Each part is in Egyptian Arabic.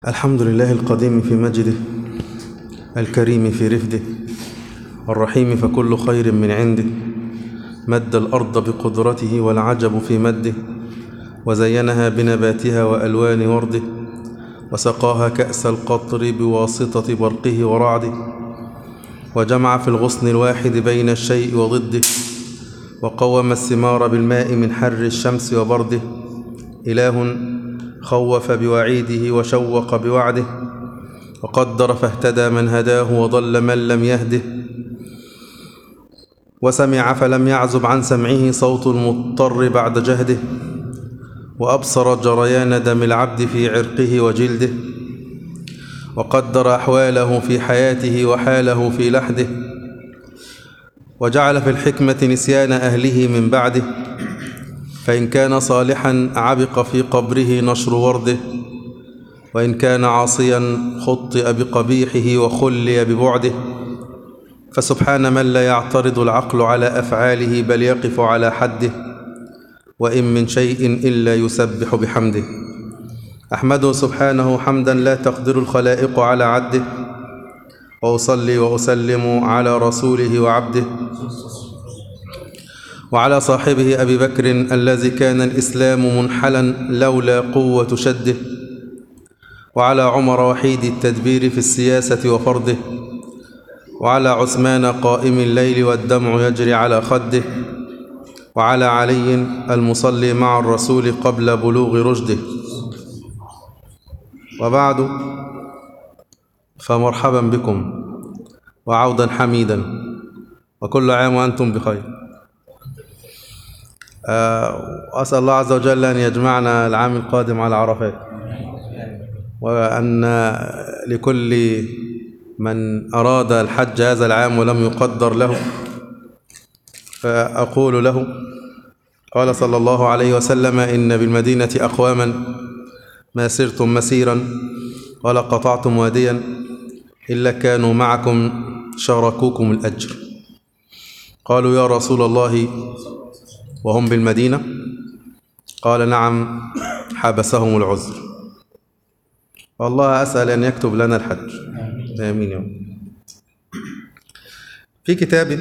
الحمد لله القديم في مجده الكريم في رفده الرحيم فكل خير من عنده مد الأرض بقدرته والعجب في مده وزينها بنباتها وألوان ورده وسقاها كأس القطر بواسطة برقه ورعده وجمع في الغصن الواحد بين الشيء وضده وقوم الثمار بالماء من حر الشمس وبرده إله خوف بوعيده وشوق بوعده وقدر فاهتدى من هداه وضل من لم يهده وسمع فلم يعزب عن سمعه صوت المضطر بعد جهده وأبصر جريان دم العبد في عرقه وجلده وقدر أحواله في حياته وحاله في لحده وجعل في الحكمة نسيان أهله من بعده فإن كان صالحا عبق في قبره نشر ورده وإن كان عاصيا خطئ بقبيحه وخلي ببعده فسبحان من لا يعترض العقل على أفعاله بل يقف على حده وإن من شيء إلا يسبح بحمده أحمده سبحانه حمدا لا تقدر الخلائق على عده وأصلي وأسلم على رسوله وعبده وعلى صاحبه أبي بكر الذي كان الإسلام منحلا لولا قوة شده وعلى عمر وحيد التدبير في السياسة وفرضه وعلى عثمان قائم الليل والدمع يجري على خده وعلى علي المصلي مع الرسول قبل بلوغ رشده وبعد فمرحبا بكم وعودا حميدا وكل عام وأنتم بخير وأسأل الله عز وجل أن يجمعنا العام القادم على عرفات وأن لكل من أراد الحج هذا العام ولم يقدر له فأقول له قال صلى الله عليه وسلم إن بالمدينة أقواما ما سرتم مسيرا ولا قطعتم واديا إلا كانوا معكم شاركوكم الأجر قالوا يا رسول الله وهم بالمدينة قال نعم حبسهم العذر والله أسأل أن يكتب لنا الحج آمين يا رب في كتاب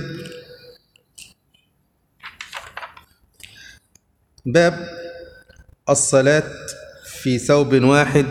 باب الصلاة في ثوب واحد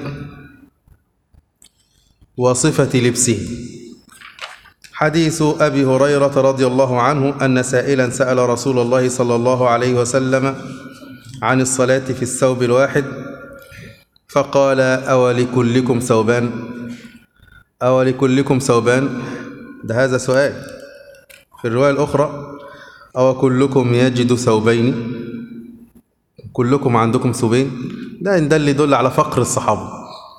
وصفة لبسه حديث أبي هريرة رضي الله عنه أن سائلا سأل رسول الله صلى الله عليه وسلم عن الصلاة في الثوب الواحد فقال أولكلكم ثوبان أولكلكم ثوبان ده هذا سؤال في الرواية الأخرى أو كلكم يجد ثوبين كلكم عندكم ثوبين ده إن ده اللي يدل على فقر الصحابة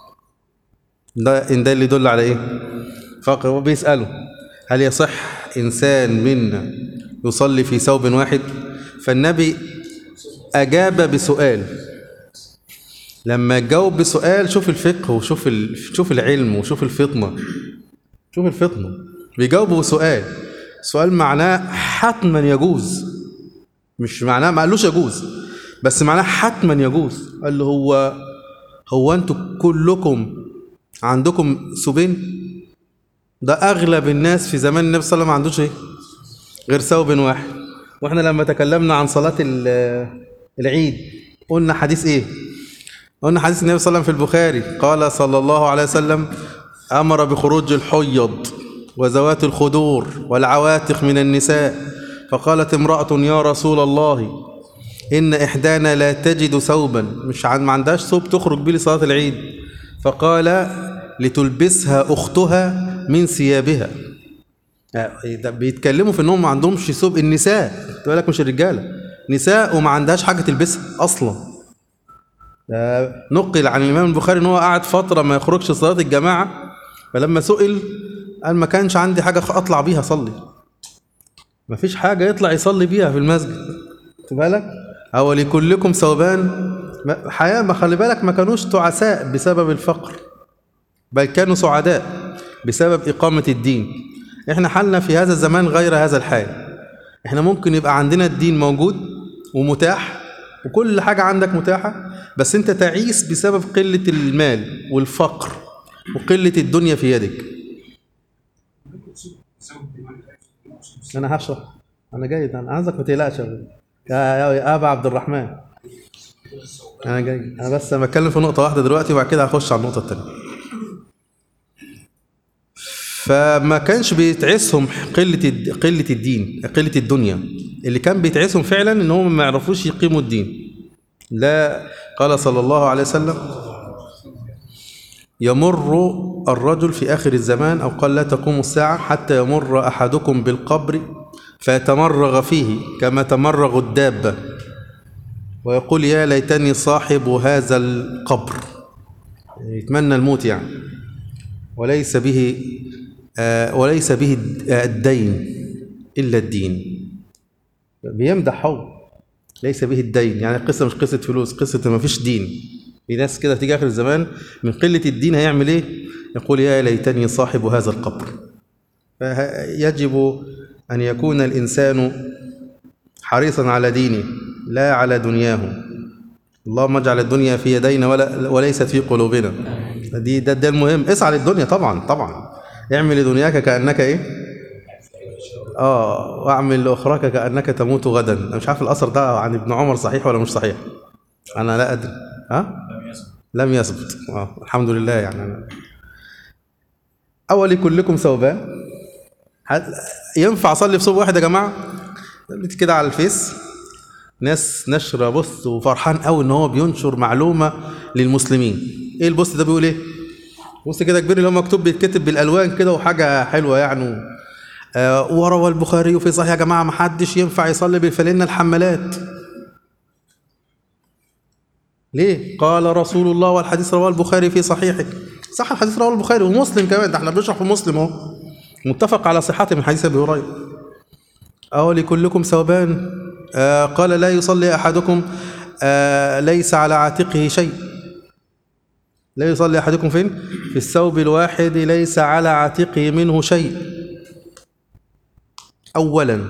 ده إن ده اللي يدل على إيه فقر وبيسأله هل يصح إنسان منا يصلي في ثوب واحد فالنبي أجاب بسؤال لما جاوب بسؤال شوف الفقه وشوف ال... شوف العلم وشوف الفطنة شوف الفطنة بيجاوبه بسؤال سؤال معناه حتما يجوز مش معناه ما قالوش يجوز بس معناه حتما يجوز قال له هو هو انتوا كلكم عندكم ثوبين ده اغلب الناس في زمان النبي صلى الله عليه وسلم ما عندوش ايه غير ثوب واحد واحنا لما تكلمنا عن صلاة العيد قلنا حديث ايه قلنا حديث النبي صلى الله عليه وسلم في البخاري قال صلى الله عليه وسلم امر بخروج الحيض وذوات الخدور والعواتق من النساء فقالت امرأة يا رسول الله إن إحدانا لا تجد ثوبا مش عن ما عندهاش ثوب تخرج بيه لصلاة العيد فقال لتلبسها أختها من ثيابها بيتكلموا في انهم ما عندهمش ثوب النساء بالك مش الرجاله نساء وما عندهاش حاجه تلبسها اصلا نقل عن الامام البخاري ان هو قعد فتره ما يخرجش صلاه الجماعه فلما سئل قال ما كانش عندي حاجه اطلع بيها اصلي ما فيش حاجه يطلع يصلي بيها في المسجد خد بالك او لكلكم ثوبان حياه ما خلي بالك ما كانوش تعساء بسبب الفقر بل كانوا سعداء بسبب إقامة الدين إحنا حالنا في هذا الزمان غير هذا الحال إحنا ممكن يبقى عندنا الدين موجود ومتاح وكل حاجة عندك متاحة بس انت تعيس بسبب قلة المال والفقر وقلة الدنيا في يدك انا هشرح انا جاي انا عايزك ما تقلقش يا أبو. يا يا يا ابا عبد الرحمن انا جاي انا بس انا بتكلم في نقطه واحده دلوقتي وبعد كده هخش على النقطه الثانيه فما كانش بيتعسهم قله الد- قله الدين قله الدنيا اللي كان بيتعسهم فعلا ان هم ما يعرفوش يقيموا الدين لا قال صلى الله عليه وسلم يمر الرجل في آخر الزمان أو قال لا تقوم الساعة حتى يمر أحدكم بالقبر فيتمرغ فيه كما تمرغ الدابة ويقول يا ليتني صاحب هذا القبر يتمنى الموت يعني وليس به آه وليس به الدين إلا الدين بيمدح هو ليس به الدين يعني القصة مش قصة فلوس قصة ما فيش دين في ناس كده تيجي آخر الزمان من قلة الدين هيعمل إيه يقول يا ليتني صاحب هذا القبر فيجب أن يكون الإنسان حريصا على دينه لا على دنياه اللهم اجعل الدنيا في يدينا ولا وليست في قلوبنا دي ده, ده المهم اسعى للدنيا طبعا طبعا اعمل لدنياك كأنك ايه اه واعمل لاخراك كأنك تموت غدا انا مش عارف الاثر ده عن ابن عمر صحيح ولا مش صحيح انا لا ادري ها لم يثبت اه الحمد لله يعني أنا. اولي كلكم ثوبان هل- ينفع اصلي في صوب واحد يا جماعه قلت كده على الفيس ناس نشره بص وفرحان قوي ان هو بينشر معلومه للمسلمين ايه البوست ده بيقول ايه بص كده كبير اللي هو مكتوب بيتكتب بالالوان كده وحاجه حلوه يعني آه وروى البخاري في صحيح يا جماعه ما حدش ينفع يصلي بالفلنه الحمالات ليه قال رسول الله والحديث رواه البخاري في صحيحه صح الحديث رواه البخاري ومسلم كمان ده احنا بنشرح في مسلم اهو متفق على صحته من حديث ابي هريره أو لكلكم ثوبان آه قال لا يصلي أحدكم آه ليس على عاتقه شيء لا يصلي أحدكم فين في الثوب الواحد ليس على عاتقه منه شيء أولا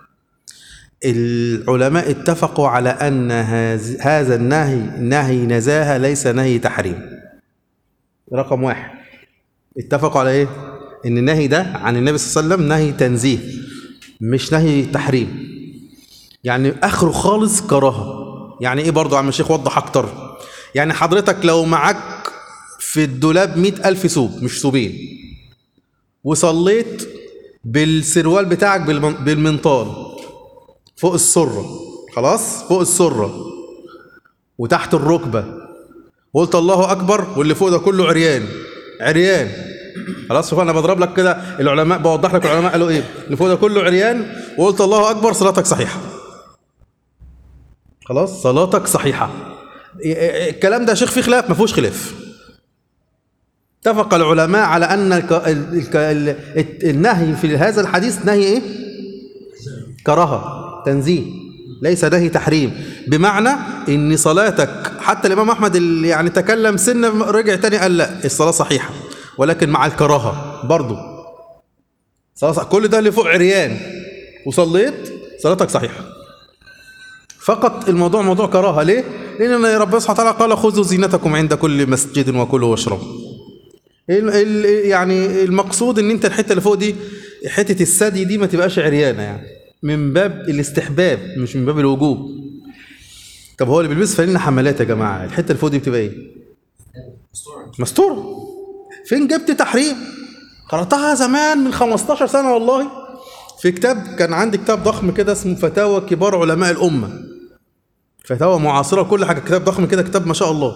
العلماء اتفقوا على أن هذ- هذا النهي نهي نزاهة ليس نهي تحريم رقم واحد اتفقوا على ايه ان النهي ده عن النبي صلى الله عليه وسلم نهي تنزيه مش نهي تحريم يعني اخره خالص كراهه يعني ايه برضو يا عم الشيخ وضح اكتر يعني حضرتك لو معاك في الدولاب مئة ألف ثوب مش ثوبين وصليت بالسروال بتاعك بالمن- بالمنطال فوق السرة خلاص فوق السرة وتحت الركبة وقلت الله أكبر واللي فوق ده كله عريان عريان خلاص شوف انا بضرب لك كده العلماء بوضح لك العلماء قالوا ايه اللي فوق ده كله عريان وقلت الله اكبر صلاتك صحيحه خلاص صلاتك صحيحه إيه- إيه- الكلام ده يا شيخ فيه خلاف ما فيهوش خلاف اتفق العلماء على ان الك... ال... الك... ال... الت- النهي في هذا الحديث نهي ايه كراهه تنزيه ليس نهي تحريم بمعنى ان صلاتك حتى الامام احمد اللي يعني تكلم سنه رجع تاني قال لا الصلاه صحيحه ولكن مع الكراهه برضه صلاة صح- كل ده اللي فوق عريان وصليت صلاتك صحيحه فقط الموضوع موضوع كراهه ليه؟ لان ربنا سبحانه وتعالى قال خذوا زينتكم عند كل مسجد وكلوا واشربوا ال- ال- يعني المقصود ان انت الحته اللي فوق دي حته الثدي دي ما تبقاش عريانه يعني من باب الاستحباب مش من باب الوجوب طب هو اللي بيلبس فانلة حمالات يا جماعه الحته اللي فوق دي بتبقى ايه مستوره فين جبت تحريم قراتها زمان من 15 سنه والله في كتاب كان عندي كتاب ضخم كده اسمه فتاوى كبار علماء الامه فتاوى معاصره كل حاجه كتاب ضخم كده كتاب ما شاء الله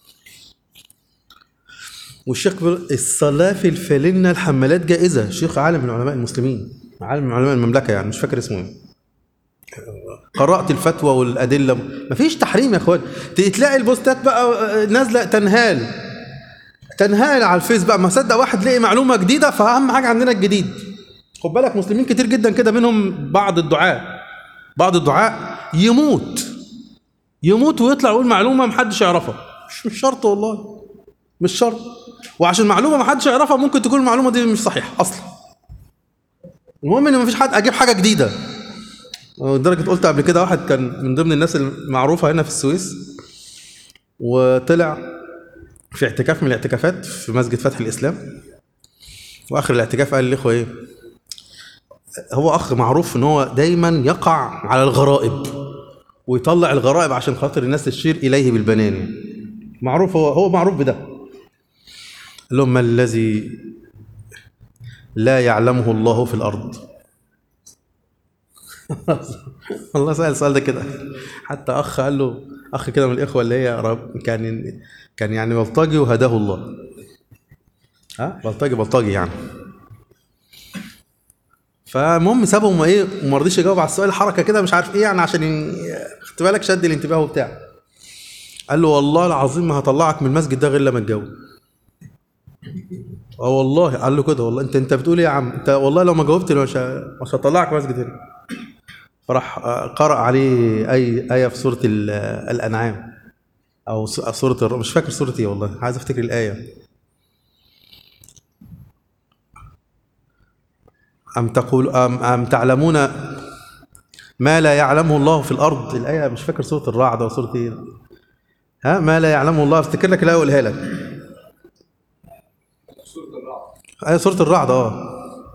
والشيخ بيقول الصلاة في الفلنة الحمالات جائزة شيخ عالم من علماء المسلمين عالم من علماء المملكة يعني مش فاكر اسمه ايه قرأت الفتوى والأدلة مفيش تحريم يا اخوان تلاقي البوستات بقى نازلة تنهال تنهال على الفيس بقى ما صدق واحد لقي معلومة جديدة فأهم حاجة عندنا الجديد خد بالك مسلمين كتير جدا كده منهم بعض الدعاء بعض الدعاء يموت يموت ويطلع يقول معلومة محدش يعرفها مش مش شرط والله مش شرط وعشان معلومه ما حدش يعرفها ممكن تكون المعلومه دي مش صحيحه اصلا المهم ان مفيش حد اجيب حاجه جديده لدرجة قلت قبل كده واحد كان من ضمن الناس المعروفة هنا في السويس وطلع في اعتكاف من الاعتكافات في مسجد فتح الإسلام وآخر الاعتكاف قال للإخوة إيه هو أخ معروف إن هو دايما يقع على الغرائب ويطلع الغرائب عشان خاطر الناس تشير إليه بالبنان معروف هو هو معروف بده قال لهم ما الذي لا يعلمه الله في الأرض والله سأل السؤال ده كده حتى أخ قال له أخ كده من الإخوة اللي هي رب كان كان يعني بلطجي وهداه الله ها بلطجي بلطجي يعني فالمهم سابهم ايه وما رضيش يجاوب على السؤال حركه كده مش عارف ايه يعني عشان ي- خدت بالك شد الانتباه وبتاع قال له والله العظيم ما هطلعك من المسجد ده غير لما تجاوب اه والله قال له كده والله انت انت بتقول ايه يا عم انت والله لو ما جاوبت مش ه- مش هطلعك من المسجد هنا فراح آه، قرأ عليه اي ايه في سوره ال- الانعام او س- سوره الر- مش فاكر سوره ايه والله عايز افتكر الايه أم تقول أم, أم تعلمون ما لا يعلمه الله في الأرض الآية مش فاكر سورة الرعد أو سورة إيه ها ما لا يعلمه الله افتكر لك الآية أقولها لك آية سورة الرعد أه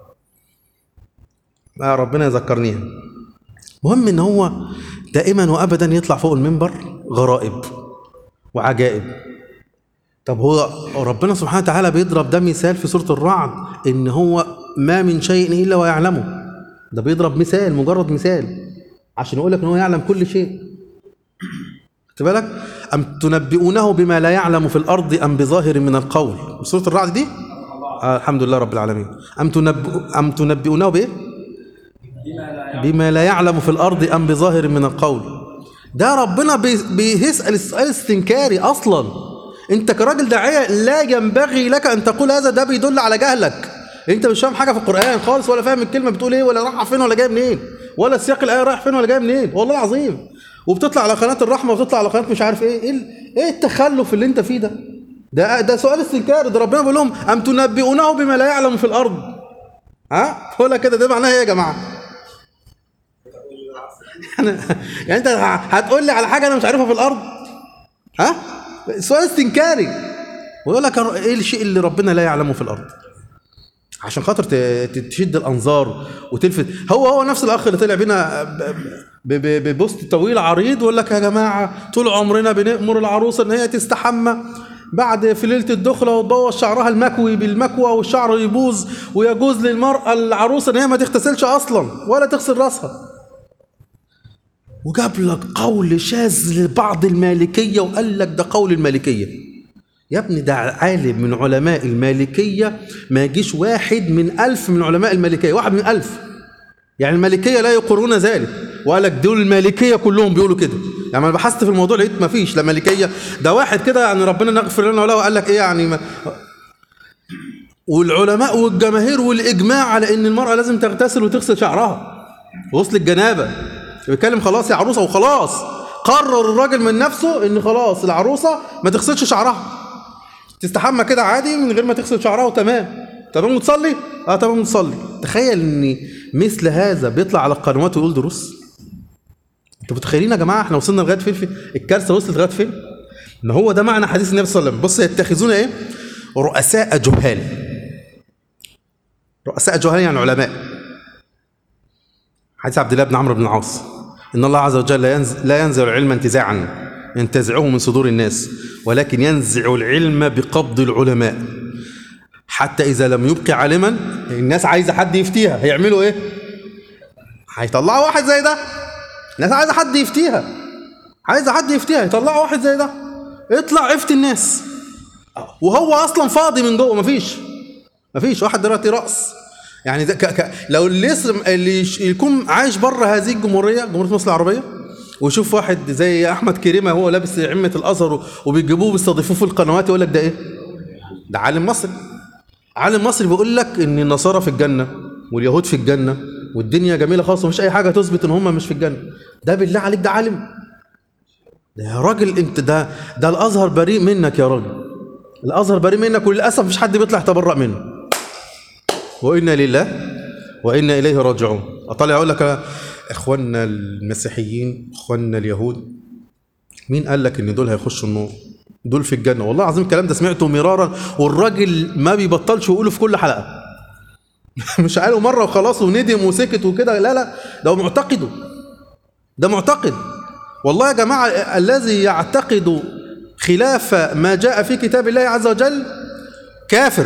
آه ربنا يذكرنيها مهم إن هو دائما وأبدا يطلع فوق المنبر غرائب وعجائب طب هو ربنا سبحانه وتعالى بيضرب ده مثال في سورة الرعد إن هو ما من شيء إلا ويعلمه ده بيضرب مثال مجرد مثال عشان يقول لك إن هو يعلم كل شيء خدت بالك أم تنبئونه بما لا يعلم في الأرض أم بظاهر من القول سورة الرعد دي آه الحمد لله رب العالمين أم, تنبئ أم تنبئونه بإيه بما لا يعلم في الأرض أم بظاهر من القول ده ربنا بي- بيسأل السؤال استنكاري أصلا أنت كراجل داعية لا ينبغي لك أن تقول هذا ده بيدل على جهلك أنت مش فاهم حاجة في القرآن خالص ولا فاهم الكلمة بتقول إيه ولا رايحة فين ولا جاية منين ولا سياق الآية رايح فين ولا جاي منين والله العظيم وبتطلع على قناة الرحمة وبتطلع على قناة مش عارف إيه إيه, ال- إيه التخلف اللي أنت فيه ده ده ده سؤال استنكاري ده ربنا بيقول لهم أم تنبئونه بما لا يعلم في الأرض ها ولا كده ده معناها إيه يا جماعة يعني يعني انت هتقول لي على حاجه انا مش عارفها في الارض ها سؤال استنكاري ويقول لك ايه الشيء اللي ربنا لا يعلمه في الارض عشان خاطر ت- ت- تشد الانظار وتلفت هو هو نفس الاخ اللي طلع بينا ب- ب- ب- ببوست طويل عريض ويقول لك يا جماعه طول عمرنا بنامر العروسه ان هي تستحمى بعد في ليله الدخله وتبوظ شعرها المكوي بالمكوى والشعر يبوظ ويجوز للمراه العروسه ان هي ما تغتسلش اصلا ولا تغسل راسها وجاب لك قول شاذ لبعض المالكية وقال لك ده قول المالكية يا ابني ده عالم من علماء المالكية ما يجيش واحد من ألف من علماء المالكية واحد من ألف يعني المالكية لا يقرون ذلك وقال لك دول المالكية كلهم بيقولوا كده يعني انا بحثت في الموضوع لقيت ما فيش لا مالكية ده واحد كده يعني ربنا يغفر لنا وله قال لك ايه يعني ما والعلماء والجماهير والإجماع على إن المرأة لازم تغتسل وتغسل شعرها غسل الجنابة بيتكلم خلاص يا عروسة وخلاص قرر الراجل من نفسه إن خلاص العروسة ما تغسلش شعرها تستحمى كده عادي من غير ما تغسل شعرها وتمام تمام وتصلي؟ اه تمام وتصلي تخيل ان مثل هذا بيطلع على القنوات ويقول دروس انتوا متخيلين يا جماعه احنا وصلنا لغايه فين في الكارثه وصلت لغايه فين؟ ان هو ده معنى حديث النبي صلى الله عليه وسلم بص يتخذون ايه؟ رؤساء جهال رؤساء جهال يعني علماء حديث عبد الله بن عمرو بن العاص ان الله عز وجل لا ينزع, لا ينزع العلم انتزاعا ينتزعه من صدور الناس ولكن ينزع العلم بقبض العلماء حتى اذا لم يبق عالما الناس عايزه حد يفتيها هيعملوا ايه هيطلعوا واحد زي ده الناس عايزه حد يفتيها عايزه حد يفتيها يطلعوا واحد زي ده اطلع افتي الناس وهو اصلا فاضي من جوه مفيش مفيش واحد دلوقتي راس يعني ده ك... ك... لو اللي يسلم اللي يش... يكون عايش بره هذه الجمهوريه جمهوريه مصر العربيه ويشوف واحد زي احمد كريمه هو لابس عمه الازهر وبيجيبوه بيستضيفوه في القنوات يقول لك ده ايه؟ ده عالم مصري عالم مصري بيقول لك ان النصارى في الجنه واليهود في الجنه والدنيا جميله خالص ومفيش اي حاجه تثبت ان هم مش في الجنه ده بالله عليك ده عالم ده يا راجل انت ده ده الازهر بريء منك يا راجل الازهر بريء منك وللاسف مش حد بيطلع يتبرأ منه وانا لله وانا اليه راجعون اطلع اقول لك اخواننا المسيحيين اخواننا اليهود مين قال لك ان دول هيخشوا النور دول في الجنه والله العظيم الكلام ده سمعته مرارا والراجل ما بيبطلش يقوله في كل حلقه مش قاله مره وخلاص وندم وسكت وكده لا لا ده هو معتقده ده معتقد والله يا جماعه الذي يعتقد خلاف ما جاء في كتاب الله عز وجل كافر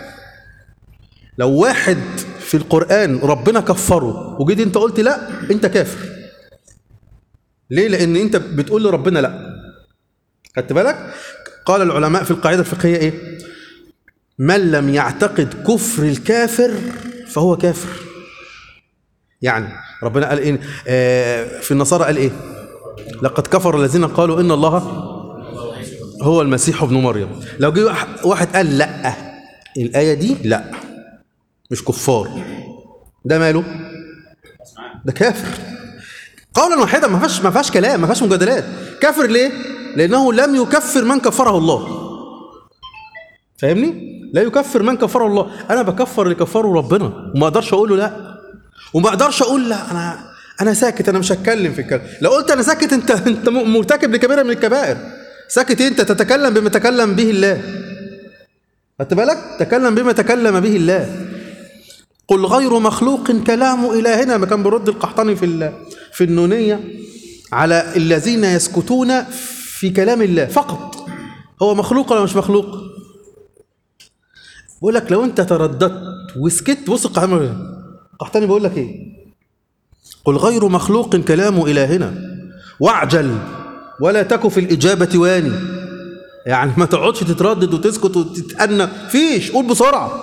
لو واحد في القرآن ربنا كفره وجيت انت قلت لا انت كافر ليه لان انت بتقول لربنا لا خدت بالك قال العلماء في القاعدة الفقهية ايه من لم يعتقد كفر الكافر فهو كافر يعني ربنا قال ايه آه في النصارى قال ايه لقد كفر الذين قالوا ان الله هو المسيح ابن مريم لو جه واحد قال لا الآية دي لا مش كفار ده ماله ده كافر قولا واحدا ما فيهاش ما فيهاش كلام ما فيهاش مجادلات كافر ليه لانه لم يكفر من كفره الله فاهمني لا يكفر من كفره الله انا بكفر اللي كفره ربنا وما اقدرش اقول له لا وما اقدرش اقول لا انا انا ساكت انا مش هتكلم في الكلام لو قلت انا ساكت انت انت مرتكب لكبيره من الكبائر ساكت انت تتكلم بما تكلم به الله خدت بالك تكلم بما تكلم به الله قل غير مخلوق كلام إلهنا ما كان برد القحطاني في في النونية على الذين يسكتون في كلام الله فقط هو مخلوق ولا مش مخلوق بقول لك لو انت ترددت وسكت بص القحطاني القحطاني بيقول لك ايه قل غير مخلوق كلام إلهنا واعجل ولا تك في الإجابة واني يعني ما تقعدش تتردد وتسكت وتتأنى فيش قول بسرعة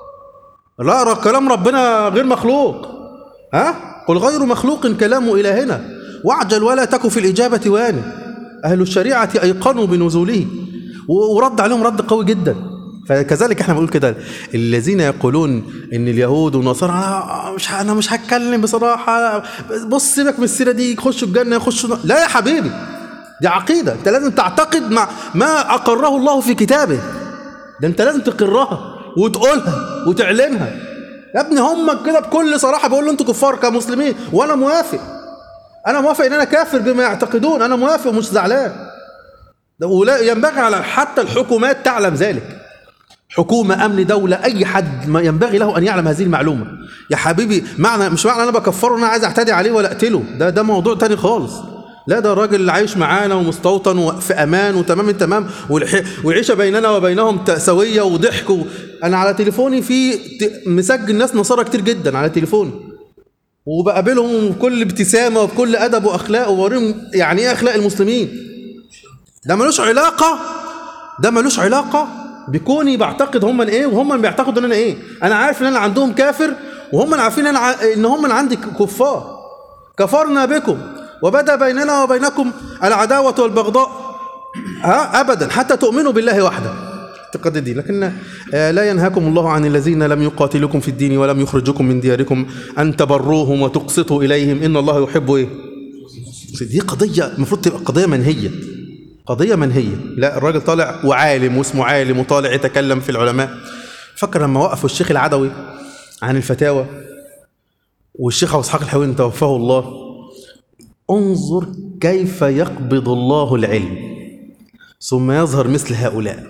لا كلام ربنا غير مخلوق ها قل غير مخلوق كلام إلهنا واعجل ولا تك في الإجابة واني أهل الشريعة أيقنوا بنزوله ورد عليهم رد قوي جدا فكذلك احنا بنقول كده الذين يقولون ان اليهود والنصارى انا مش انا مش هتكلم بصراحه بص سيبك من السيره دي يخشوا الجنه يخشوا لا يا حبيبي دي عقيده انت لازم تعتقد مع ما اقره الله في كتابه ده انت لازم تقرها وتقولها وتعلنها يا ابني هم كده بكل صراحه بيقولوا انتوا كفار كمسلمين وانا موافق انا موافق ان انا كافر بما يعتقدون انا موافق ومش زعلان ولا ينبغي على حتى الحكومات تعلم ذلك حكومة أمن دولة أي حد ما ينبغي له أن يعلم هذه المعلومة يا حبيبي معنى مش معنى أنا بكفره أنا عايز أعتدي عليه ولا أقتله ده ده موضوع تاني خالص لا ده الراجل اللي عايش معانا ومستوطن وفي امان وتمام التمام والعيشه بيننا وبينهم سويه وضحك و... انا على تليفوني في مسجل ناس نصارى كتير جدا على تليفوني وبقابلهم بكل ابتسامه وبكل ادب واخلاق ووريهم يعني ايه اخلاق المسلمين ده ملوش علاقه ده ملوش علاقه بكوني بعتقد هم ايه وهم بيعتقدوا ان انا ايه انا عارف ان انا عندهم كافر وهم عارفين ان انا ان هم من عندي كفار كفرنا بكم وبدا بيننا وبينكم العداوة والبغضاء ها أبدا حتى تؤمنوا بالله وحده اعتقاد الدين لكن لا ينهاكم الله عن الذين لم يقاتلوكم في الدين ولم يخرجوكم من دياركم أن تبروهم وتقسطوا إليهم إن الله يحب إيه دي قضية المفروض تبقى قضية منهية قضية منهية لا الراجل طالع وعالم واسمه عالم وطالع يتكلم في العلماء فكر لما وقفوا الشيخ العدوي عن الفتاوى والشيخ أبو إسحاق الحويني توفاه الله انظر كيف يقبض الله العلم ثم يظهر مثل هؤلاء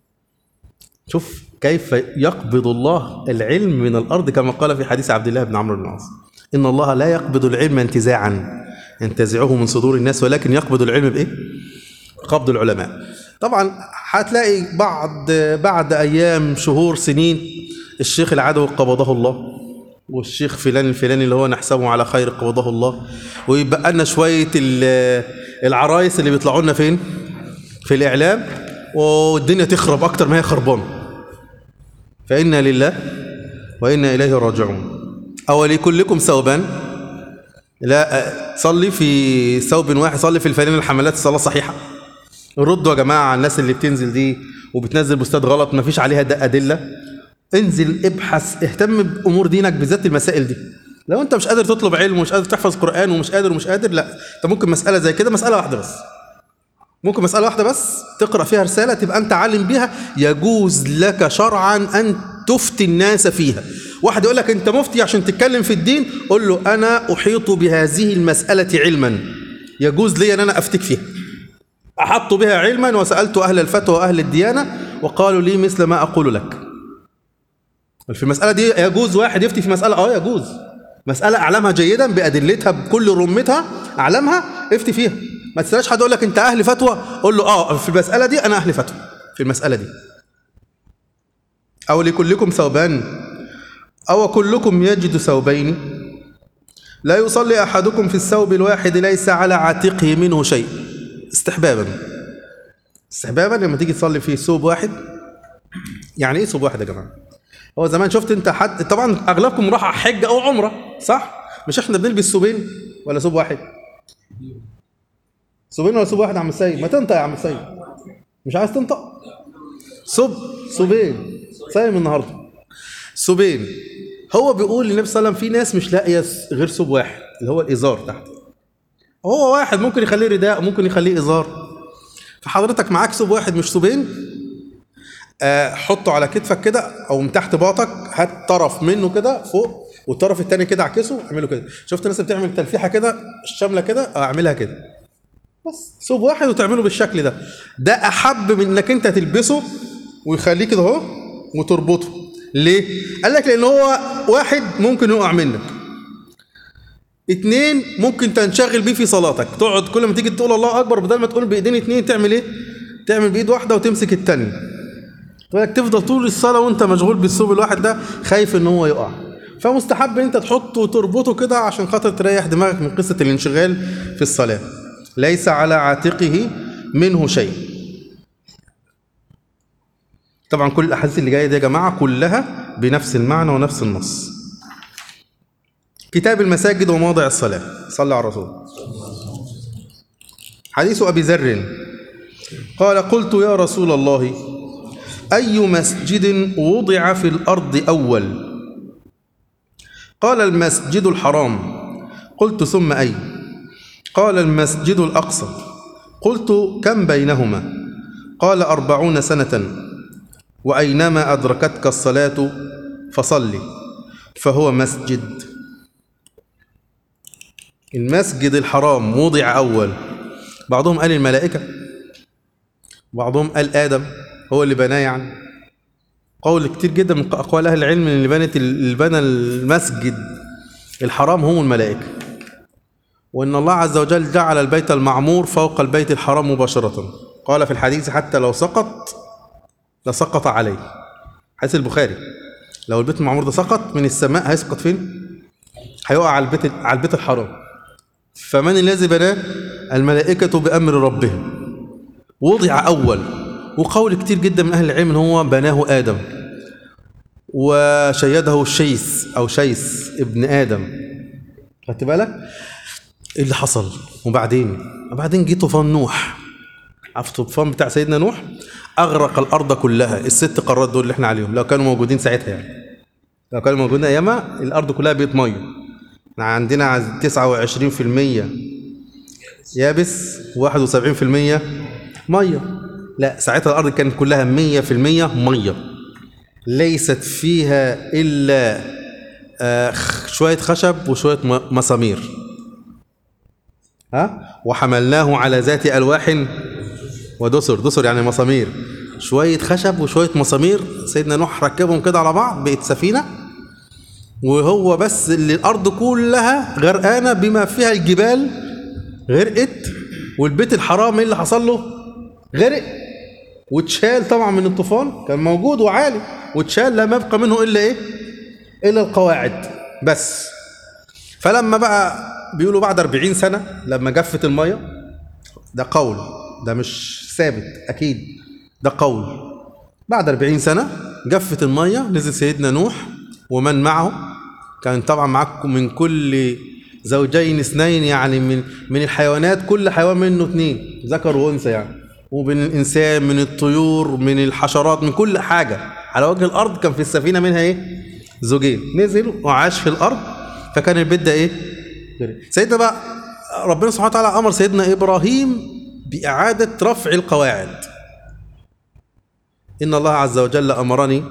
شوف كيف يقبض الله العلم من الأرض كما قال في حديث عبد الله بن عمرو بن العاص إن الله لا يقبض العلم انتزاعا ينتزعه من صدور الناس ولكن يقبض العلم بإيه؟ قبض العلماء طبعا هتلاقي بعد بعد أيام شهور سنين الشيخ العدوي قبضه الله والشيخ فلان الفلاني اللي هو نحسبه على خير قبضه الله ويبقى لنا شويه العرايس اللي بيطلعوا لنا فين في الاعلام والدنيا تخرب اكتر ما هي خربانه فانا لله وانا اليه راجعون او لكلكم ثوبان لا صلي في ثوب واحد صلي في الفلان الحملات الصلاه صحيحه ردوا يا جماعه على الناس اللي بتنزل دي وبتنزل بوستات غلط ما فيش عليها ادله انزل ابحث اهتم بامور دينك بالذات المسائل دي لو انت مش قادر تطلب علم ومش قادر تحفظ قران ومش قادر ومش قادر لا انت ممكن مساله زي كده مساله واحده بس ممكن مساله واحده بس تقرا فيها رساله تبقى انت عالم بيها يجوز لك شرعا ان تفتي الناس فيها واحد يقول لك انت مفتي عشان تتكلم في الدين قول له انا احيط بهذه المساله علما يجوز لي ان انا افتك فيها احط بها علما وسالت اهل الفتوى واهل الديانه وقالوا لي مثل ما اقول لك في المساله دي يجوز واحد يفتي في مساله اه يجوز مساله اعلمها جيدا بادلتها بكل رمتها اعلمها افتي فيها ما تستناش حد يقول لك انت اهل فتوى قول له اه في المساله دي انا اهل فتوى في المساله دي او لكلكم ثوبان او كلكم يجد ثوبين لا يصلي احدكم في الثوب الواحد ليس على عاتقه منه شيء استحبابا استحبابا لما تيجي تصلي في ثوب واحد يعني ايه ثوب واحد يا جماعه هو زمان شفت انت حد طبعا اغلبكم راح حج او عمره صح مش احنا بنلبس ثوبين ولا ثوب واحد ثوبين ولا ثوب واحد يا عم السيد ما تنطق يا عم السيد مش عايز تنطق ثوب ثوبين صايم النهارده ثوبين هو بيقول للنبي صلى الله عليه وسلم في ناس مش لاقيه غير ثوب واحد اللي هو الازار تحت هو واحد ممكن يخليه رداء ممكن يخليه ازار فحضرتك معاك ثوب واحد مش ثوبين آه حطه على كتفك كده او من تحت باطك هات طرف منه كده فوق والطرف التاني كده اعكسه اعمله كده شفت الناس بتعمل تلفيحه كده الشامله كده اه اعملها كده بس ثوب واحد وتعمله بالشكل ده ده احب من انك انت تلبسه ويخليه كده اهو وتربطه ليه قال لك لان هو واحد ممكن يقع منك اتنين ممكن تنشغل بيه في صلاتك تقعد كل ما تيجي تقول الله اكبر بدل ما تقول بايدين اتنين تعمل ايه تعمل بايد واحده وتمسك التانية فلك تفضل طول الصلاه وانت مشغول بالثوب الواحد ده خايف ان هو يقع فمستحب ان انت تحطه وتربطه كده عشان خاطر تريح دماغك من قصه الانشغال في الصلاه ليس على عاتقه منه شيء طبعا كل الاحاديث اللي جايه دي يا جماعه كلها بنفس المعنى ونفس النص كتاب المساجد ومواضع الصلاه صلى على الرسول حديث ابي ذر قال قلت يا رسول الله اي مسجد وضع في الارض اول قال المسجد الحرام قلت ثم اي قال المسجد الاقصى قلت كم بينهما قال اربعون سنه واينما ادركتك الصلاه فصل فهو مسجد المسجد الحرام وضع اول بعضهم قال الملائكه بعضهم قال ادم هو اللي بناه يعني قول كتير جدا من اقوال اهل العلم اللي بنت اللي بنى المسجد الحرام هم الملائكه وان الله عز وجل جعل البيت المعمور فوق البيت الحرام مباشره قال في الحديث حتى لو سقط لسقط عليه حديث البخاري لو البيت المعمور ده سقط من السماء هيسقط فين هيقع على البيت على البيت الحرام فمن الذي بناه الملائكة بأمر ربهم وضع أول وقول كتير جدا من أهل العلم إن هو بناه آدم وشيده الشيس أو شيس ابن آدم خدت بالك إيه اللي حصل وبعدين وبعدين جه طوفان نوح عارف الطوفان بتاع سيدنا نوح أغرق الأرض كلها الست قارات دول اللي احنا عليهم لو كانوا موجودين ساعتها يعني لو كانوا موجودين أيامها الأرض كلها بقت مية احنا عندنا 29% يابس و71% ميه لا ساعتها الارض كانت كلها 100% ميه ليست فيها الا آه شويه خشب وشويه مسامير ها وحملناه على ذات الواح ودسر دسر يعني مسامير شويه خشب وشويه مسامير سيدنا نوح ركبهم كده على بعض بقت سفينه وهو بس اللي الارض كلها غرقانه بما فيها الجبال غرقت والبيت الحرام ايه اللي حصل له غرق واتشال طبعا من الطوفان كان موجود وعالي واتشال لم يبقى منه الا ايه الا القواعد بس فلما بقى بيقولوا بعد 40 سنه لما جفت الميه ده قول ده مش ثابت اكيد ده قول بعد 40 سنه جفت الميه نزل سيدنا نوح ومن معه كان طبعا معاك من كل زوجين اثنين يعني من من الحيوانات كل حيوان منه اثنين ذكر وانثى يعني ومن الانسان من الطيور من الحشرات من كل حاجه على وجه الارض كان في السفينه منها ايه زوجين نزل وعاش في الارض فكان البيت ده ايه سيدنا بقى ربنا سبحانه وتعالى امر سيدنا ابراهيم باعاده رفع القواعد ان الله عز وجل امرني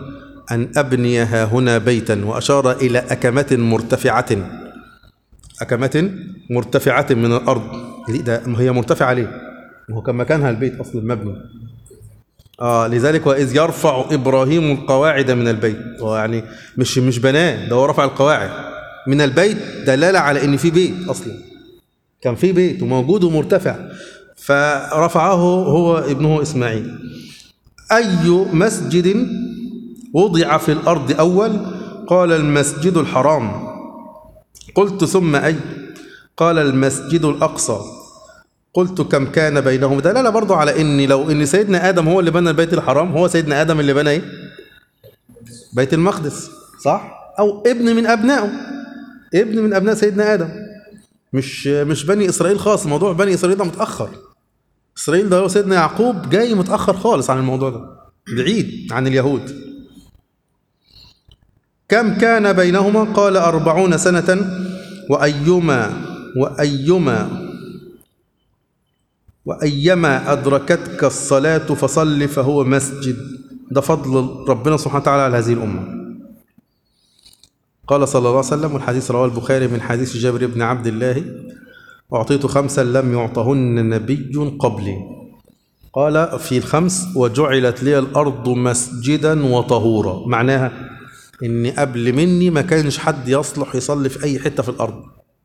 أن أبني ها هنا بيتا وأشار إلى أكمة مرتفعة أكمة مرتفعة من الأرض ليه ده هي مرتفعة ليه؟ ما هو كان مكانها البيت أصلا مبني آه لذلك وإذ يرفع إبراهيم القواعد من البيت هو يعني مش مش بناه ده هو رفع القواعد من البيت دلالة على إن في بيت أصلا كان في بيت وموجود ومرتفع فرفعه هو ابنه إسماعيل أي مسجد وضع في الأرض أول قال المسجد الحرام قلت ثم أي قال المسجد الأقصى قلت كم كان بينهم دلالة برضو على إن لو إن سيدنا آدم هو اللي بنى البيت الحرام هو سيدنا آدم اللي بنى إيه؟ بيت المقدس صح؟ أو ابن من أبنائه ابن من أبناء سيدنا آدم مش مش بني إسرائيل خاص موضوع بني إسرائيل ده متأخر إسرائيل ده هو سيدنا يعقوب جاي متأخر خالص عن الموضوع ده بعيد عن اليهود كم كان بينهما قال أربعون سنة وأيما وأيما وأيما أدركتك الصلاة فصل فهو مسجد ده فضل ربنا سبحانه وتعالى على هذه الأمة قال صلى الله عليه وسلم والحديث رواه البخاري من حديث جابر بن عبد الله أعطيت خمسا لم يعطهن نبي قبلي قال في الخمس وجعلت لي الأرض مسجدا وطهورا معناها إن قبل مني ما كانش حد يصلح يصلي في أي حتة في الأرض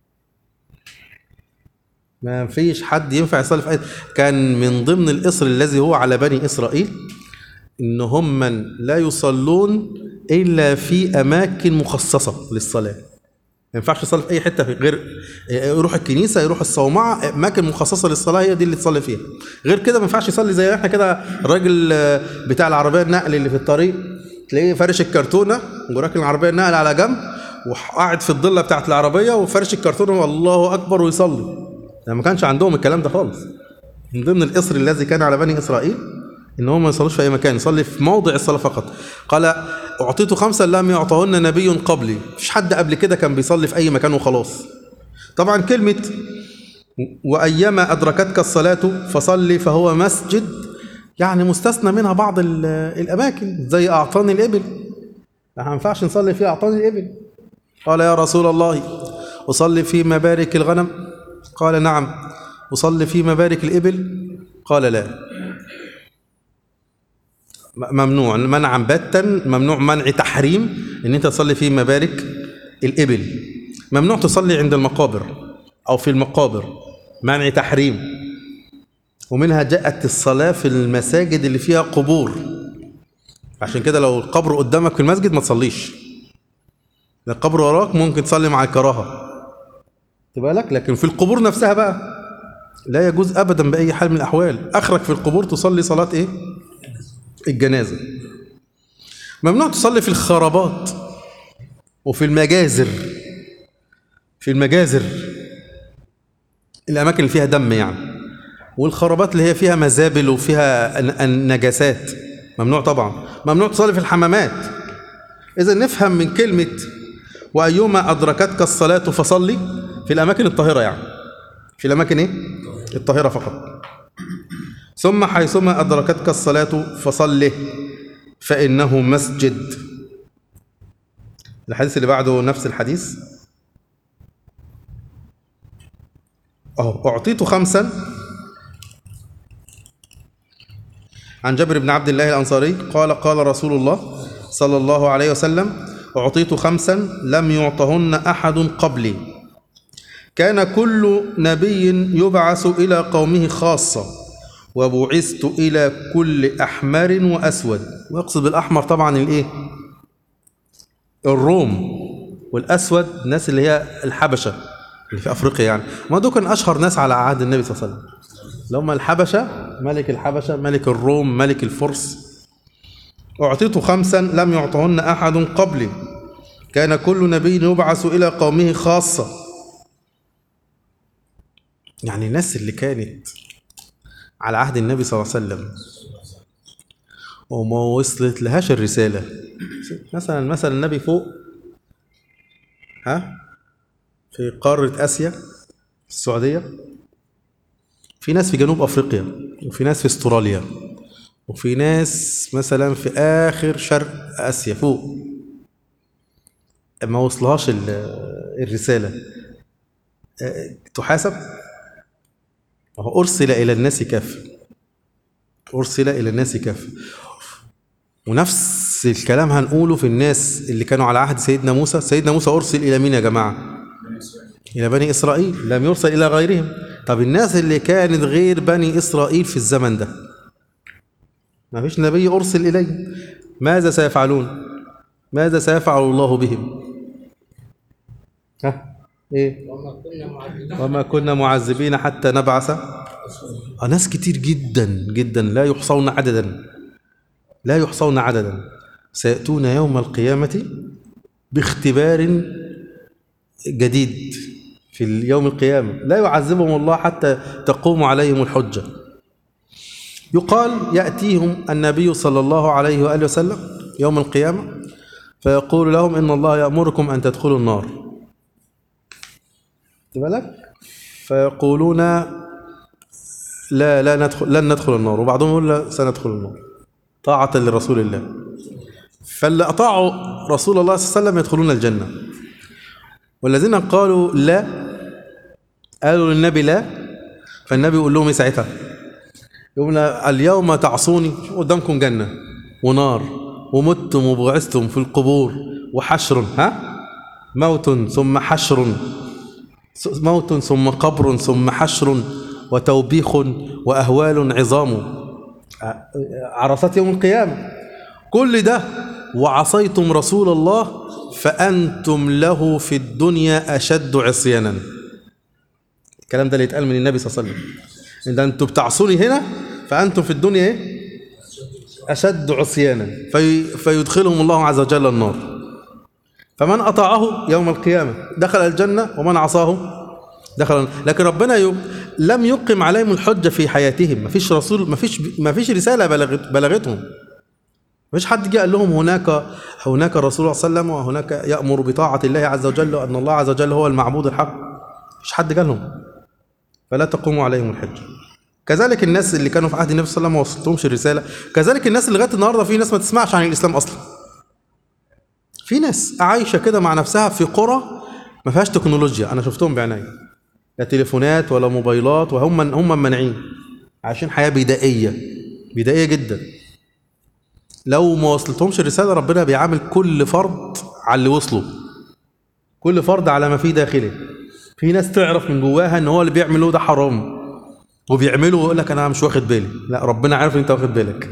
ما فيش حد ينفع يصلي في أي كان من ضمن الإصر الذي هو على بني إسرائيل إن هم من لا يصلون إلا في أماكن مخصصة للصلاة ما ينفعش يصلي في أي حتة في غير يروح الكنيسة يروح الصومعة أماكن مخصصة للصلاة هي دي اللي تصلي فيها غير كده ما ينفعش يصلي زي احنا كده الراجل بتاع العربية النقل اللي في الطريق تلاقيه فارش الكرتونة وراكن العربية النقل على جنب وقاعد في الضلة بتاعت العربية وفارش الكرتونة والله أكبر ويصلي يعني ما كانش عندهم الكلام ده خالص من ضمن الإصر الذي كان على بني إسرائيل إن هم ما يصلوش في أي مكان يصلي في موضع الصلاة فقط قال أعطيت خمسا لم يعطهن نبي قبلي مفيش حد قبل كده كان بيصلي في أي مكان وخلاص طبعا كلمة وأيما أدركتك الصلاة فصلي فهو مسجد يعني مستثنى منها بعض الأماكن زي أعطاني الإبل ما ينفعش نصلي فيها أعطاني الإبل قال يا رسول الله أصلي في مبارك الغنم قال نعم أصلي في مبارك الإبل قال لا ممنوع منعا باتا ممنوع منع تحريم ان انت تصلي في مبارك الابل ممنوع تصلي عند المقابر او في المقابر منع تحريم ومنها جاءت الصلاة في المساجد اللي فيها قبور عشان كده لو القبر قدامك في المسجد ما تصليش القبر وراك ممكن تصلي مع الكراهة تبقى لك لكن في القبور نفسها بقى لا يجوز ابدا باي حال من الاحوال اخرك في القبور تصلي صلاه ايه الجنازه ممنوع تصلي في الخرابات وفي المجازر في المجازر الاماكن اللي فيها دم يعني والخرابات اللي هي فيها مزابل وفيها نجاسات ممنوع طبعا ممنوع تصلي في الحمامات اذا نفهم من كلمه وايما ادركتك الصلاه فصلي في الاماكن الطاهره يعني في الاماكن ايه الطاهره فقط ثم حيثما ادركتك الصلاه فصله فانه مسجد الحديث اللي بعده نفس الحديث اهو اعطيت خمسا عن جابر بن عبد الله الانصاري قال قال رسول الله صلى الله عليه وسلم اعطيت خمسا لم يعطهن احد قبلي كان كل نبي يبعث إلى قومه خاصة وبعثت إلى كل أحمر وأسود ويقصد بالأحمر طبعا الإيه؟ الروم والأسود الناس اللي هي الحبشة اللي في أفريقيا يعني ما دول كان أشهر ناس على عهد النبي صلى الله عليه وسلم اللي هم الحبشة ملك الحبشة ملك الروم ملك الفرس أعطيت خمسا لم يعطهن أحد قبلي كان كل نبي يبعث إلى قومه خاصة يعني الناس اللي كانت على عهد النبي صلى الله عليه وسلم وما وصلت لهاش الرسالة مثلا مثلا النبي فوق ها في قارة آسيا في السعودية في ناس في جنوب أفريقيا وفي ناس في استراليا وفي ناس مثلا في آخر شرق آسيا فوق ما وصلهاش ال- الرسالة آه، تحاسب وهو أرسل إلى الناس كافة أرسل إلى الناس كافة ونفس الكلام هنقوله في الناس اللي كانوا على عهد سيدنا موسى سيدنا موسى أرسل إلى مين يا جماعة إلى بني إسرائيل لم يرسل إلى غيرهم طب الناس اللي كانت غير بني إسرائيل في الزمن ده ما فيش نبي أرسل إليه ماذا سيفعلون ماذا سيفعل الله بهم ها إيه وما كنا معذبين وما كنا معذبين حتى نبعث آه، ناس كتير جدا جدا لا يحصون عددا لا يحصون عددا سيأتون يوم القيامة باختبار جديد في اليوم القيامة لا يعذبهم الله حتى تقوم عليهم الحجة يقال يأتيهم النبي صلى الله عليه وآله وسلم يوم القيامة فيقول لهم إن الله يأمركم أن تدخلوا النار خد بالك فيقولون لا لا ندخل لن ندخل النار وبعضهم يقول لا سندخل النار طاعة لرسول الله فاللي أطاعوا رسول الله صلى الله عليه وسلم يدخلون الجنة والذين قالوا لا قالوا للنبي لا فالنبي يقول لهم ايه ساعتها يقول لهم اليوم تعصوني قدامكم جنة ونار ومتم وبعثتم في القبور وحشر ها موت ثم حشر موت ثم قبر ثم حشر وتوبيخ وأهوال عظام عرصات يوم القيامة كل ده وعصيتم رسول الله فأنتم له في الدنيا أشد عصيانا الكلام ده اللي يتقال من النبي صلى الله عليه وسلم إن ده أنتم بتعصوني هنا فأنتم في الدنيا إيه؟ أشد عصيانا في فيدخلهم الله عز وجل النار فمن أطاعه يوم القيامة دخل الجنة ومن عصاه دخل لكن ربنا ي... لم يقم عليهم الحجة في حياتهم ما فيش رسول ما فيش ما فيش رسالة بلغت بلغتهم مش حد جه قال لهم هناك هناك رسول صلى الله عليه وسلم وهناك يأمر بطاعة الله عز وجل وأن الله عز وجل هو المعبود الحق مش حد قال لهم فلا تقوم عليهم الحجة كذلك الناس اللي كانوا في عهد النبي صلى الله عليه وسلم ما وصلتهمش الرسالة كذلك الناس اللي لغاية النهارده في ناس ما تسمعش عن الإسلام أصلا في ناس عايشة كده مع نفسها في قرى ما فيهاش تكنولوجيا أنا شفتهم بعيني لا تليفونات ولا موبايلات وهم هم مانعين عايشين حياة بدائية بدائية جدا لو ما وصلتهمش الرسالة ربنا بيعامل كل فرد على اللي وصله كل فرد على ما فيه داخله في ناس تعرف من جواها ان هو اللي بيعمله ده حرام وبيعمله ويقول لك انا مش واخد بالي لا ربنا عارف ان انت واخد بالك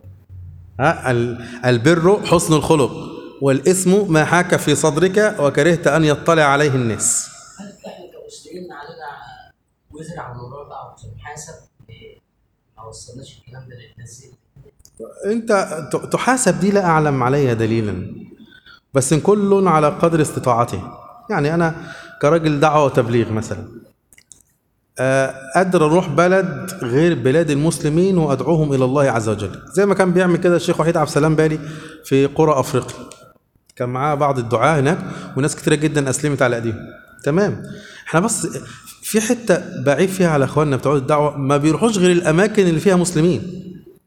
ها ال- البر حسن الخلق والاسم ما حاك في صدرك وكرهت ان يطلع عليه الناس هل احنا كمسلمين علينا وزر على الموضوع ده عشان نحاسب إيه، ما وصلناش الكلام ده للناس دي؟ انت ت- تحاسب دي لا اعلم عليها دليلا بس إن كل على قدر استطاعته يعني انا كراجل دعوه وتبليغ مثلا آه، قادر اروح بلد غير بلاد المسلمين وادعوهم الى الله عز وجل زي ما كان بيعمل كده الشيخ وحيد عبد السلام بالي في قرى افريقيا كان معاه بعض الدعاة هناك وناس كتيرة جدا اسلمت على ايديهم تمام احنا بس في حته بعيب فيها على اخواننا بتوع الدعوه ما بيروحوش غير الاماكن اللي فيها مسلمين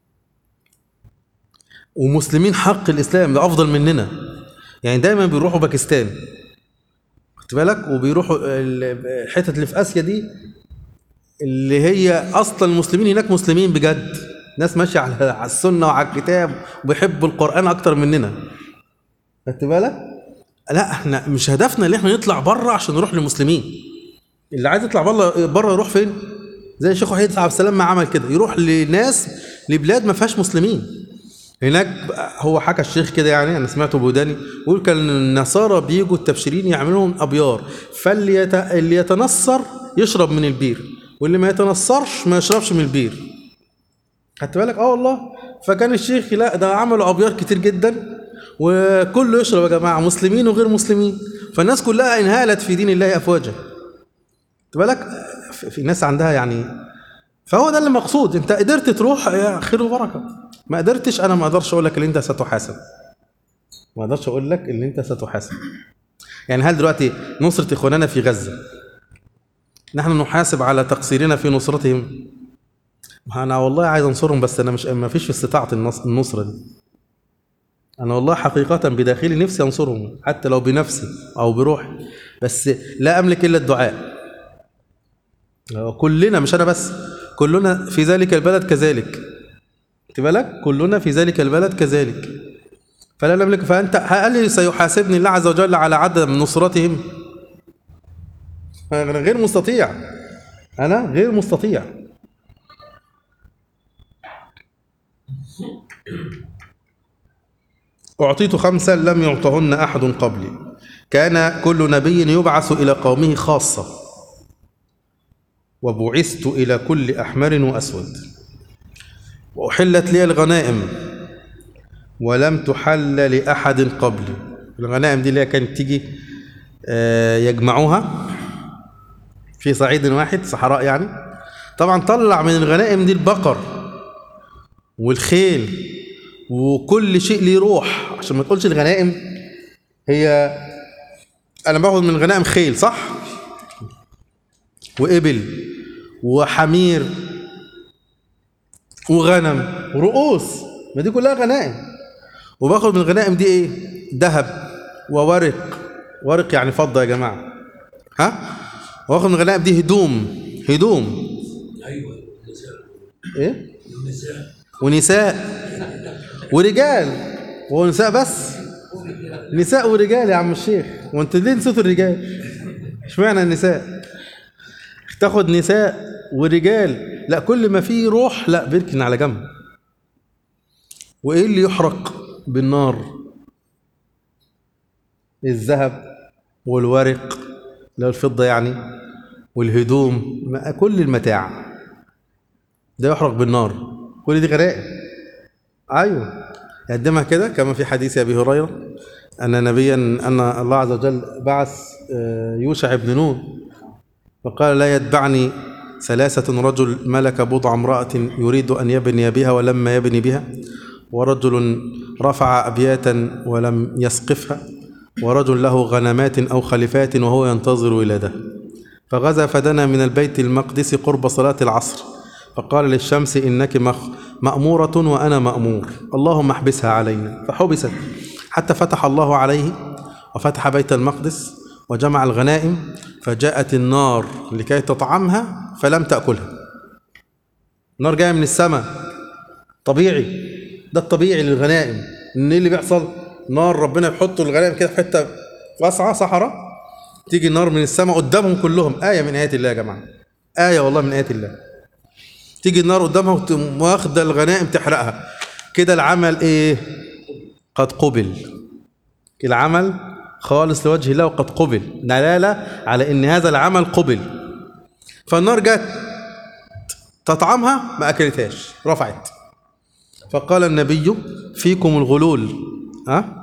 ومسلمين حق الاسلام ده افضل مننا يعني دايما بيروحوا باكستان خدت بالك وبيروحوا ال- الحتت اللي في اسيا دي اللي هي اصلا المسلمين هناك مسلمين بجد ناس ماشيه على على السنه وعلى الكتاب وبيحبوا القران اكتر مننا خدت بالك لا احنا مش هدفنا ان احنا نطلع بره عشان نروح للمسلمين اللي عايز يطلع بره بره يروح فين زي الشيخ وحيد عبد السلام ما عمل كده يروح لناس لبلاد ما فيهاش مسلمين هناك بقى- هو حكى الشيخ كده يعني انا سمعته بوداني يقول كان النصارى بيجوا التبشيرين يعملوا لهم ابيار فاللي يت... اللي يتنصر يشرب من البير واللي ما يتنصرش ما يشربش من البير خدت بالك اه والله فكان الشيخ لا ده عملوا ابيار كتير جدا وكله يشرب يا جماعه مسلمين وغير مسلمين فالناس كلها انهالت في دين الله افواجا خدت بالك في في ناس عندها يعني فهو ده اللي مقصود انت قدرت تروح يا خير وبركه ما قدرتش انا ما اقدرش اقول لك ان انت ستحاسب ما اقدرش اقول لك ان انت ستحاسب يعني هل دلوقتي نصرة اخواننا في غزة نحن نحاسب على تقصيرنا في نصرتهم ما انا والله عايز انصرهم بس انا مش ما فيش في استطاعه النص- النصره دي انا والله حقيقه بداخلي نفسي انصرهم حتى لو بنفسي او بروحي بس لا املك الا الدعاء كلنا مش انا بس كلنا في ذلك البلد كذلك خدت بالك كلنا في ذلك البلد كذلك فلا نملك فانت هل سيحاسبني الله عز وجل على عدم نصرتهم انا غير مستطيع انا غير مستطيع أعطيت خمسا لم يعطهن أحد قبلي كان كل نبي يبعث إلى قومه خاصة وبعثت إلى كل أحمر وأسود وأحلت لي الغنائم ولم تحل لأحد قبلي الغنائم دي اللي هي كانت تيجي آه، يجمعوها في صعيد واحد صحراء يعني طبعا طلع من الغنائم دي البقر والخيل وكل شيء ليه روح عشان ما تقولش الغنائم هي انا باخد من الغنائم خيل صح وابل وحمير وغنم ورؤوس ما دي كلها غنائم وباخد من الغنائم دي ايه ذهب وورق ورق يعني فضه يا جماعه ها واخد من الغنائم دي هدوم هدوم ايوه النساء ايه النساء ونساء ورجال هو نساء بس نساء ورجال يا عم الشيخ وانت ليه نسيت الرجال اشمعنى النساء تاخد نساء ورجال لا كل ما فيه روح لا بيركن على جنب وايه اللي يحرق بالنار الذهب والورق لو الفضه يعني والهدوم ما- كل المتاع ده يحرق بالنار كل دي غرائب ايوه يقدمها كده كما في حديث ابي هريره ان نبيا ان الله عز وجل بعث آه، يوشع بن نون فقال لا يتبعني ثلاثة رجل ملك بضع امرأة يريد أن يبني بها ولما يبني بها ورجل رفع أبياتا ولم يسقفها ورجل له غنمات أو خلفات وهو ينتظر ولادها فغزا فدنا من البيت المقدس قرب صلاة العصر فقال للشمس إنك مخ- مأمورة وأنا مأمور اللهم احبسها علينا فحبست حتى فتح الله عليه وفتح بيت المقدس وجمع الغنائم فجاءت النار لكي تطعمها فلم تأكلها النار جاية من السماء طبيعي ده الطبيعي للغنائم ان إيه اللي بيحصل نار ربنا بيحط الغنائم كده في حته واسعه صحراء تيجي النار من السماء قدامهم كلهم آية من آيات الله يا جماعة آية والله من آيات الله تيجي النار قدامها وتقوم واخدة الغنائم تحرقها كده العمل إيه قد قبل العمل خالص لوجه الله وقد قبل دلالة على إن هذا العمل قبل فالنار جت تطعمها ما أكلتهاش رفعت فقال النبي فيكم الغلول ها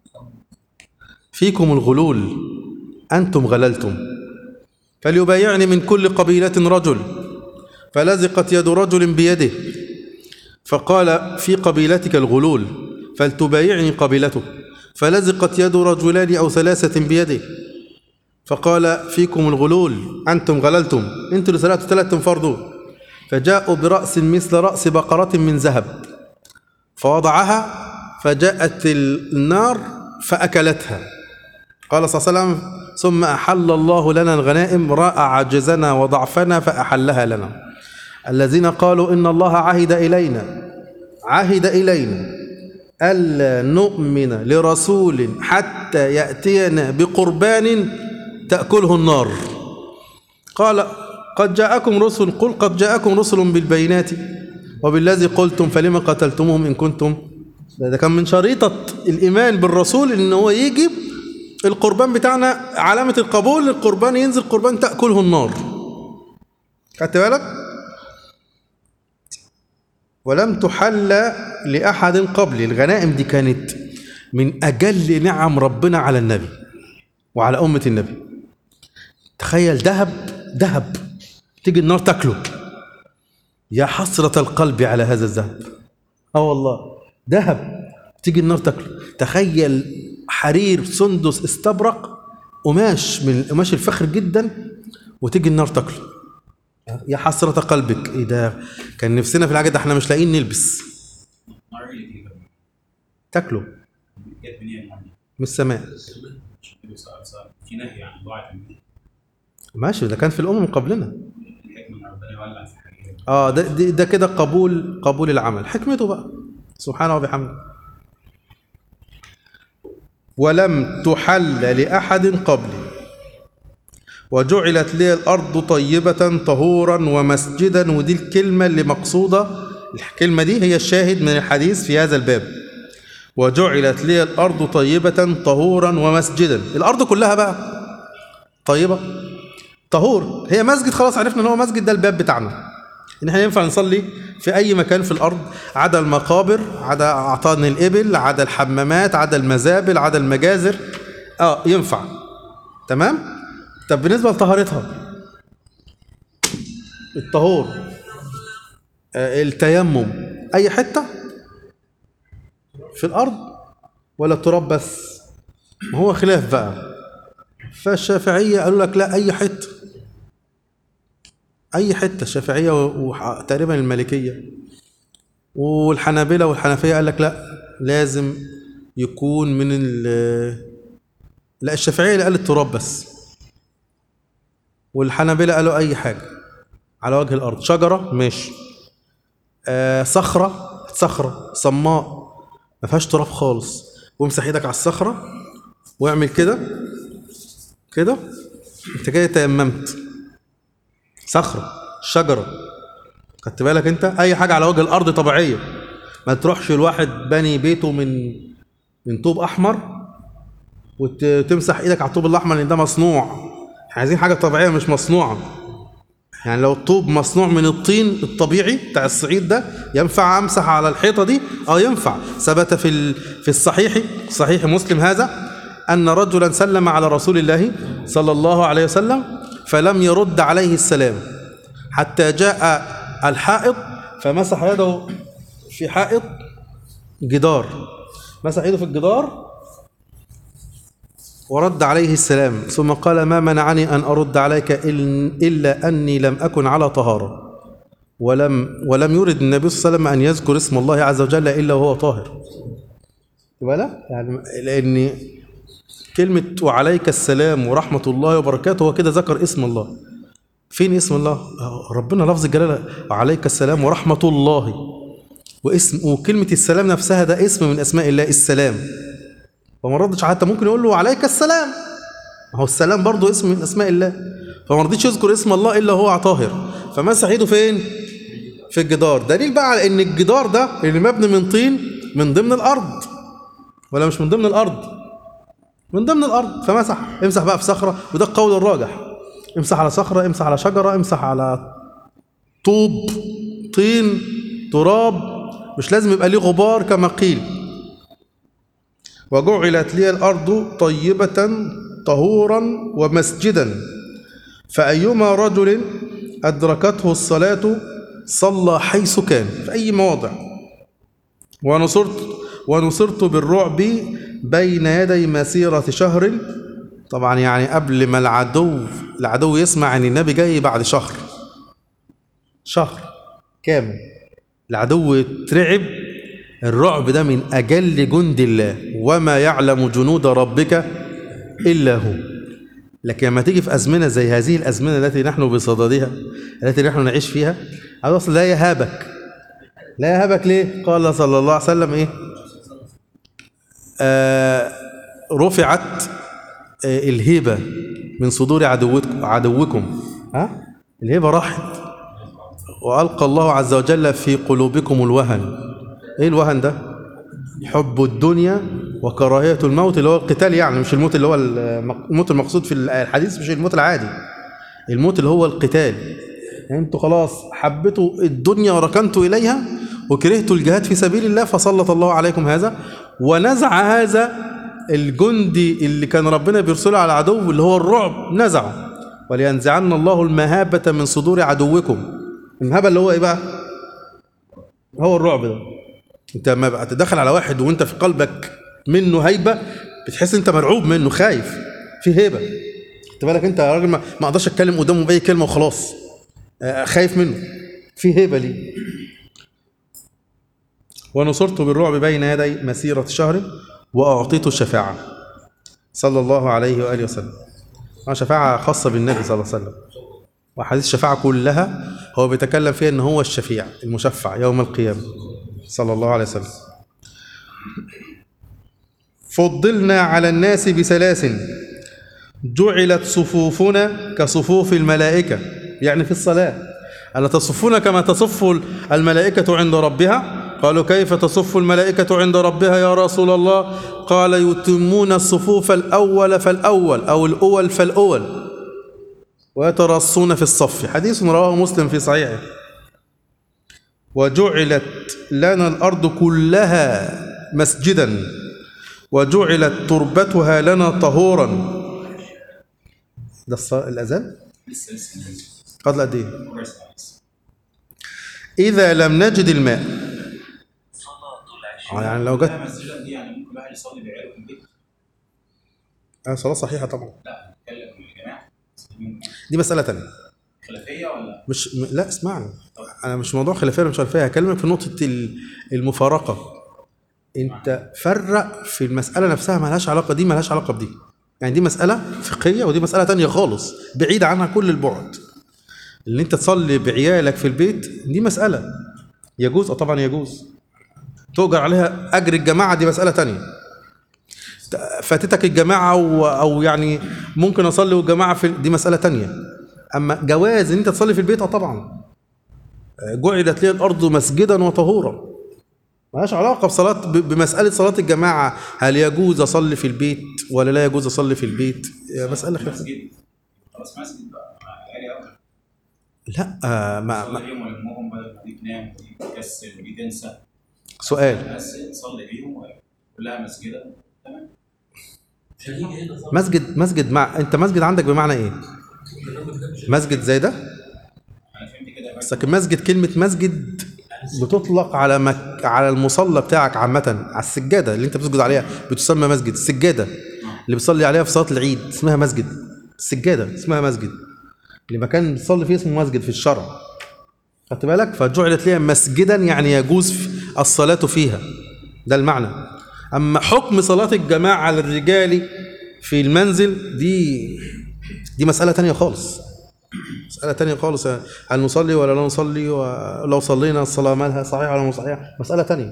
فيكم الغلول أنتم غللتم فليبايعني من كل قبيلة رجل فلزقت يد رجل بيده فقال في قبيلتك الغلول فلتبايعني قبيلته فلزقت يد رجلان أو ثلاثة بيده فقال فيكم الغلول أنتم غللتم أنتم اللي سرقتوا ثلاثة فرضوا فجاءوا برأس مثل رأس بقرة من ذهب فوضعها فجاءت النار فأكلتها قال صلى الله عليه وسلم ثم أحل الله لنا الغنائم رأى عجزنا وضعفنا فأحلها لنا الذين قالوا إن الله عهد إلينا عهد إلينا ألا نؤمن لرسول حتى يأتينا بقربان تأكله النار قال قد جاءكم رسل قل قد جاءكم رسل بالبينات وبالذي قلتم فلما قتلتموهم إن كنتم ده ده كان من شريطة الإيمان بالرسول إن هو يجي القربان بتاعنا علامة القبول القربان ينزل قربان تأكله النار خدت بالك ولم تحل لأحد قبلي الغنائم دي كانت من أجل نعم ربنا على النبي وعلى أمة النبي تخيل ذهب ذهب تيجي النار تاكله يا حسرة القلب على هذا الذهب اه والله ذهب تيجي النار تاكله تخيل حرير سندس استبرق قماش من القماش الفخر جدا وتيجي النار تاكله يا حسرة قلبك ايه ده كان نفسنا في الحاجة ده احنا مش لاقيين نلبس نار اللي دي بقى. تاكله جت منين يعني؟ من السماء عشان النبي صلى الله عليه وسلم في نهي عن ضاعت المال. ماشي ده كان في الأمم قبلنا الحكمه ان ربنا يولع في حاجه اه ده ده, ده كده قبول قبول العمل حكمته بقى سبحانه وبحمده ولم تحل لأحد قبلي وجعلت لي الأرض طيبة طهورا ومسجدا ودي الكلمة اللي مقصودة الكلمة دي هي الشاهد من الحديث في هذا الباب وجعلت لي الأرض طيبة طهورا ومسجدا الأرض كلها بقى طيبة طهور هي مسجد خلاص عرفنا ان هو مسجد ده الباب بتاعنا ان احنا ينفع نصلي في اي مكان في الارض عدا المقابر عدا اعطان الابل عدا الحمامات عدا المزابل عدا المجازر اه ينفع تمام طب بالنسبه لطهارتها الطهور آه التيمم اي حته في الارض ولا التراب بس ما هو خلاف بقى فالشافعيه قالوا لك لا اي حته اي حته الشافعيه وتقريبا المالكيه والحنابله والحنفيه قال لك لا لازم يكون من ال لا الشافعيه اللي قال التراب بس والحنابله قالوا اي حاجه على وجه الارض شجره ماشي آه صخره صخره صماء ما فيهاش تراب خالص وامسح ايدك على الصخره واعمل كده كده انت كده تيممت صخرة شجرة خدت بالك انت اي حاجة على وجه الارض طبيعية ما تروحش الواحد بني بيته من من طوب احمر وتمسح ايدك على الطوب الاحمر لان ده مصنوع احنا عايزين حاجة طبيعية مش مصنوعة يعني لو الطوب مصنوع من الطين الطبيعي بتاع الصعيد ده ينفع امسح على الحيطة دي اه ينفع ثبت في ال... في الصحيح صحيح مسلم هذا ان رجلا سلم على رسول الله صلى الله عليه وسلم فلم يرد عليه السلام حتى جاء الحائط فمسح يده في حائط جدار مسح يده في الجدار ورد عليه السلام ثم قال ما منعني أن أرد عليك إل- إلا أني لم أكن على طهارة ولم ولم يرد النبي صلى الله عليه وسلم أن يذكر اسم الله عز وجل إلا وهو طاهر ولا يعني لأن كلمة وعليك السلام ورحمة الله وبركاته هو كده ذكر اسم الله فين اسم الله آه، ربنا لفظ الجلالة وعليك السلام ورحمة الله واسم وكلمة السلام نفسها ده اسم من أسماء الله السلام فما ردش حتى ممكن يقول له وعليك السلام ما هو السلام برضه اسم من أسماء الله فما رضيش يذكر اسم الله إلا هو طاهر فمسح ايده فين في الجدار دليل بقى على ان الجدار ده اللي مبني من طين من ضمن الارض ولا مش من ضمن الارض من ضمن الارض فمسح امسح بقى في صخره وده القول الراجح امسح على صخره امسح على شجره امسح على طوب طين تراب مش لازم يبقى ليه غبار كما قيل وجعلت لي الارض طيبه طهورا ومسجدا فايما رجل ادركته الصلاه صلى حيث كان في اي مواضع ونصرت ونصرت بالرعب بين يدي مسيرة شهر طبعا يعني قبل ما العدو العدو يسمع ان النبي جاي بعد شهر شهر كامل العدو اترعب الرعب ده من اجل جند الله وما يعلم جنود ربك الا هو لكن لما تيجي في ازمنه زي هذه الازمنه التي نحن بصددها التي نحن نعيش فيها هذا اصلا لا يهابك لا يهابك ليه قال صلى الله عليه وسلم ايه آه رفعت آه الهبه من صدور عدوكم عدوكم ها الهبه راحت والقى الله عز وجل في قلوبكم الوهن ايه الوهن ده حب الدنيا وكراهيه الموت اللي هو القتال يعني مش الموت اللي هو المق- الموت المقصود في الحديث مش الموت العادي الموت اللي هو القتال يعني انتوا خلاص حبيتوا الدنيا وركنتوا اليها وكرهتوا الجهاد في سبيل الله فسلط الله عليكم هذا ونزع هذا الجندي اللي كان ربنا بيرسله على العدو اللي هو الرعب نزعه ولينزعن الله المهابة من صدور عدوكم المهابة اللي هو ايه بقى هو الرعب ده انت لما بقى تدخل على واحد وانت في قلبك منه هيبة بتحس انت مرعوب منه خايف في هيبة خد بالك انت يا راجل ما ما اقدرش اتكلم قدامه باي كلمه وخلاص آه، خايف منه في هيبه ليه ونصرت بالرعب بين يدي مسيرة شهر وأعطيت الشفاعة صلى الله عليه وآله وسلم آه، شفاعة خاصة بالنبي صلى الله عليه وسلم وحديث الشفاعة كلها هو بيتكلم فيها ان هو الشفيع المشفع يوم القيامة صلى الله عليه وسلم فضلنا على الناس بثلاث جعلت صفوفنا كصفوف الملائكة يعني في الصلاة ألا تصفون كما تصف الملائكة عند ربها قالوا كيف تصف الملائكة عند ربها يا رسول الله قال يتمون الصفوف الأول فالأول أو الأول فالأول ويترصون في الصف حديث رواه مسلم في صحيحه وجعلت لنا الأرض كلها مسجدا وجعلت تربتها لنا طهورا ده الص- الأذان لسه لسه نازل. فضل قد إيه ربع ساعة بس. إذا لم نجد الماء صلاة العشاء آه يعني لو جت لا مسجدا دي يعني ممكن الواحد يصلي بعياله في البيت آه صلاة صحيحة طبعا لا نتكلم يا جماعه مسلمين. دي مسألة تانية خلافيه ولا مش م- لا اسمعني انا مش موضوع خلافيه ولا مش خلافيه هكلمك في نقطه ال- المفارقه انت فرق في المساله نفسها مالهاش علاقه دي مالهاش علاقه بدي يعني دي مساله فقهيه ودي مساله تانية خالص بعيده عنها كل البعد ان انت تصلي بعيالك في البيت دي مساله يجوز اه طبعا يجوز تؤجر عليها اجر الجماعه دي مساله تانية ت- فاتتك الجماعه و- او يعني ممكن اصلي والجماعه في دي مساله تانية اما جواز ان انت تصلي في البيت اه طبعا جعلت لي الارض مسجدا وطهورا ملهاش علاقه بصلاه ب- بمساله صلاه الجماعه هل يجوز اصلي في البيت ولا لا يجوز اصلي في البيت هي مساله خلافيه مسجد خلاص مسجد بقى مع العيال قوي لا آه ما, صلي ما بيهم ويلمهم بدل ما دي تنام ودي تكسل ودي تنسى سؤال بس صلي بيهم كلها مسجدا تمام مش هنيجي هنا طبعا مسجد مسجد مع انت مسجد عندك بمعنى ايه البرنامج ده مش مسجد زي ده انا فهمت كده بس لكن مسجد كلمه مسجد بتطلق على مك... على المصلى بتاعك عامه على السجاده اللي انت بتسجد عليها بتسمى مسجد السجاده اللي بتصلي عليها في صلاه العيد اسمها مسجد السجاده اسمها مسجد اللي مكان بتصلي فيه اسمه مسجد في الشرع خدت بالك فجعلت ليها مسجدا يعني يجوز في- الصلاه فيها ده المعنى اما حكم صلاه الجماعه على الرجال في المنزل دي دي مساله تانية خالص مسألة تانية خالص هل نصلي ولا لا نصلي ولو صلينا الصلاة مالها صحيحة ولا مش صحيحة مسألة تانية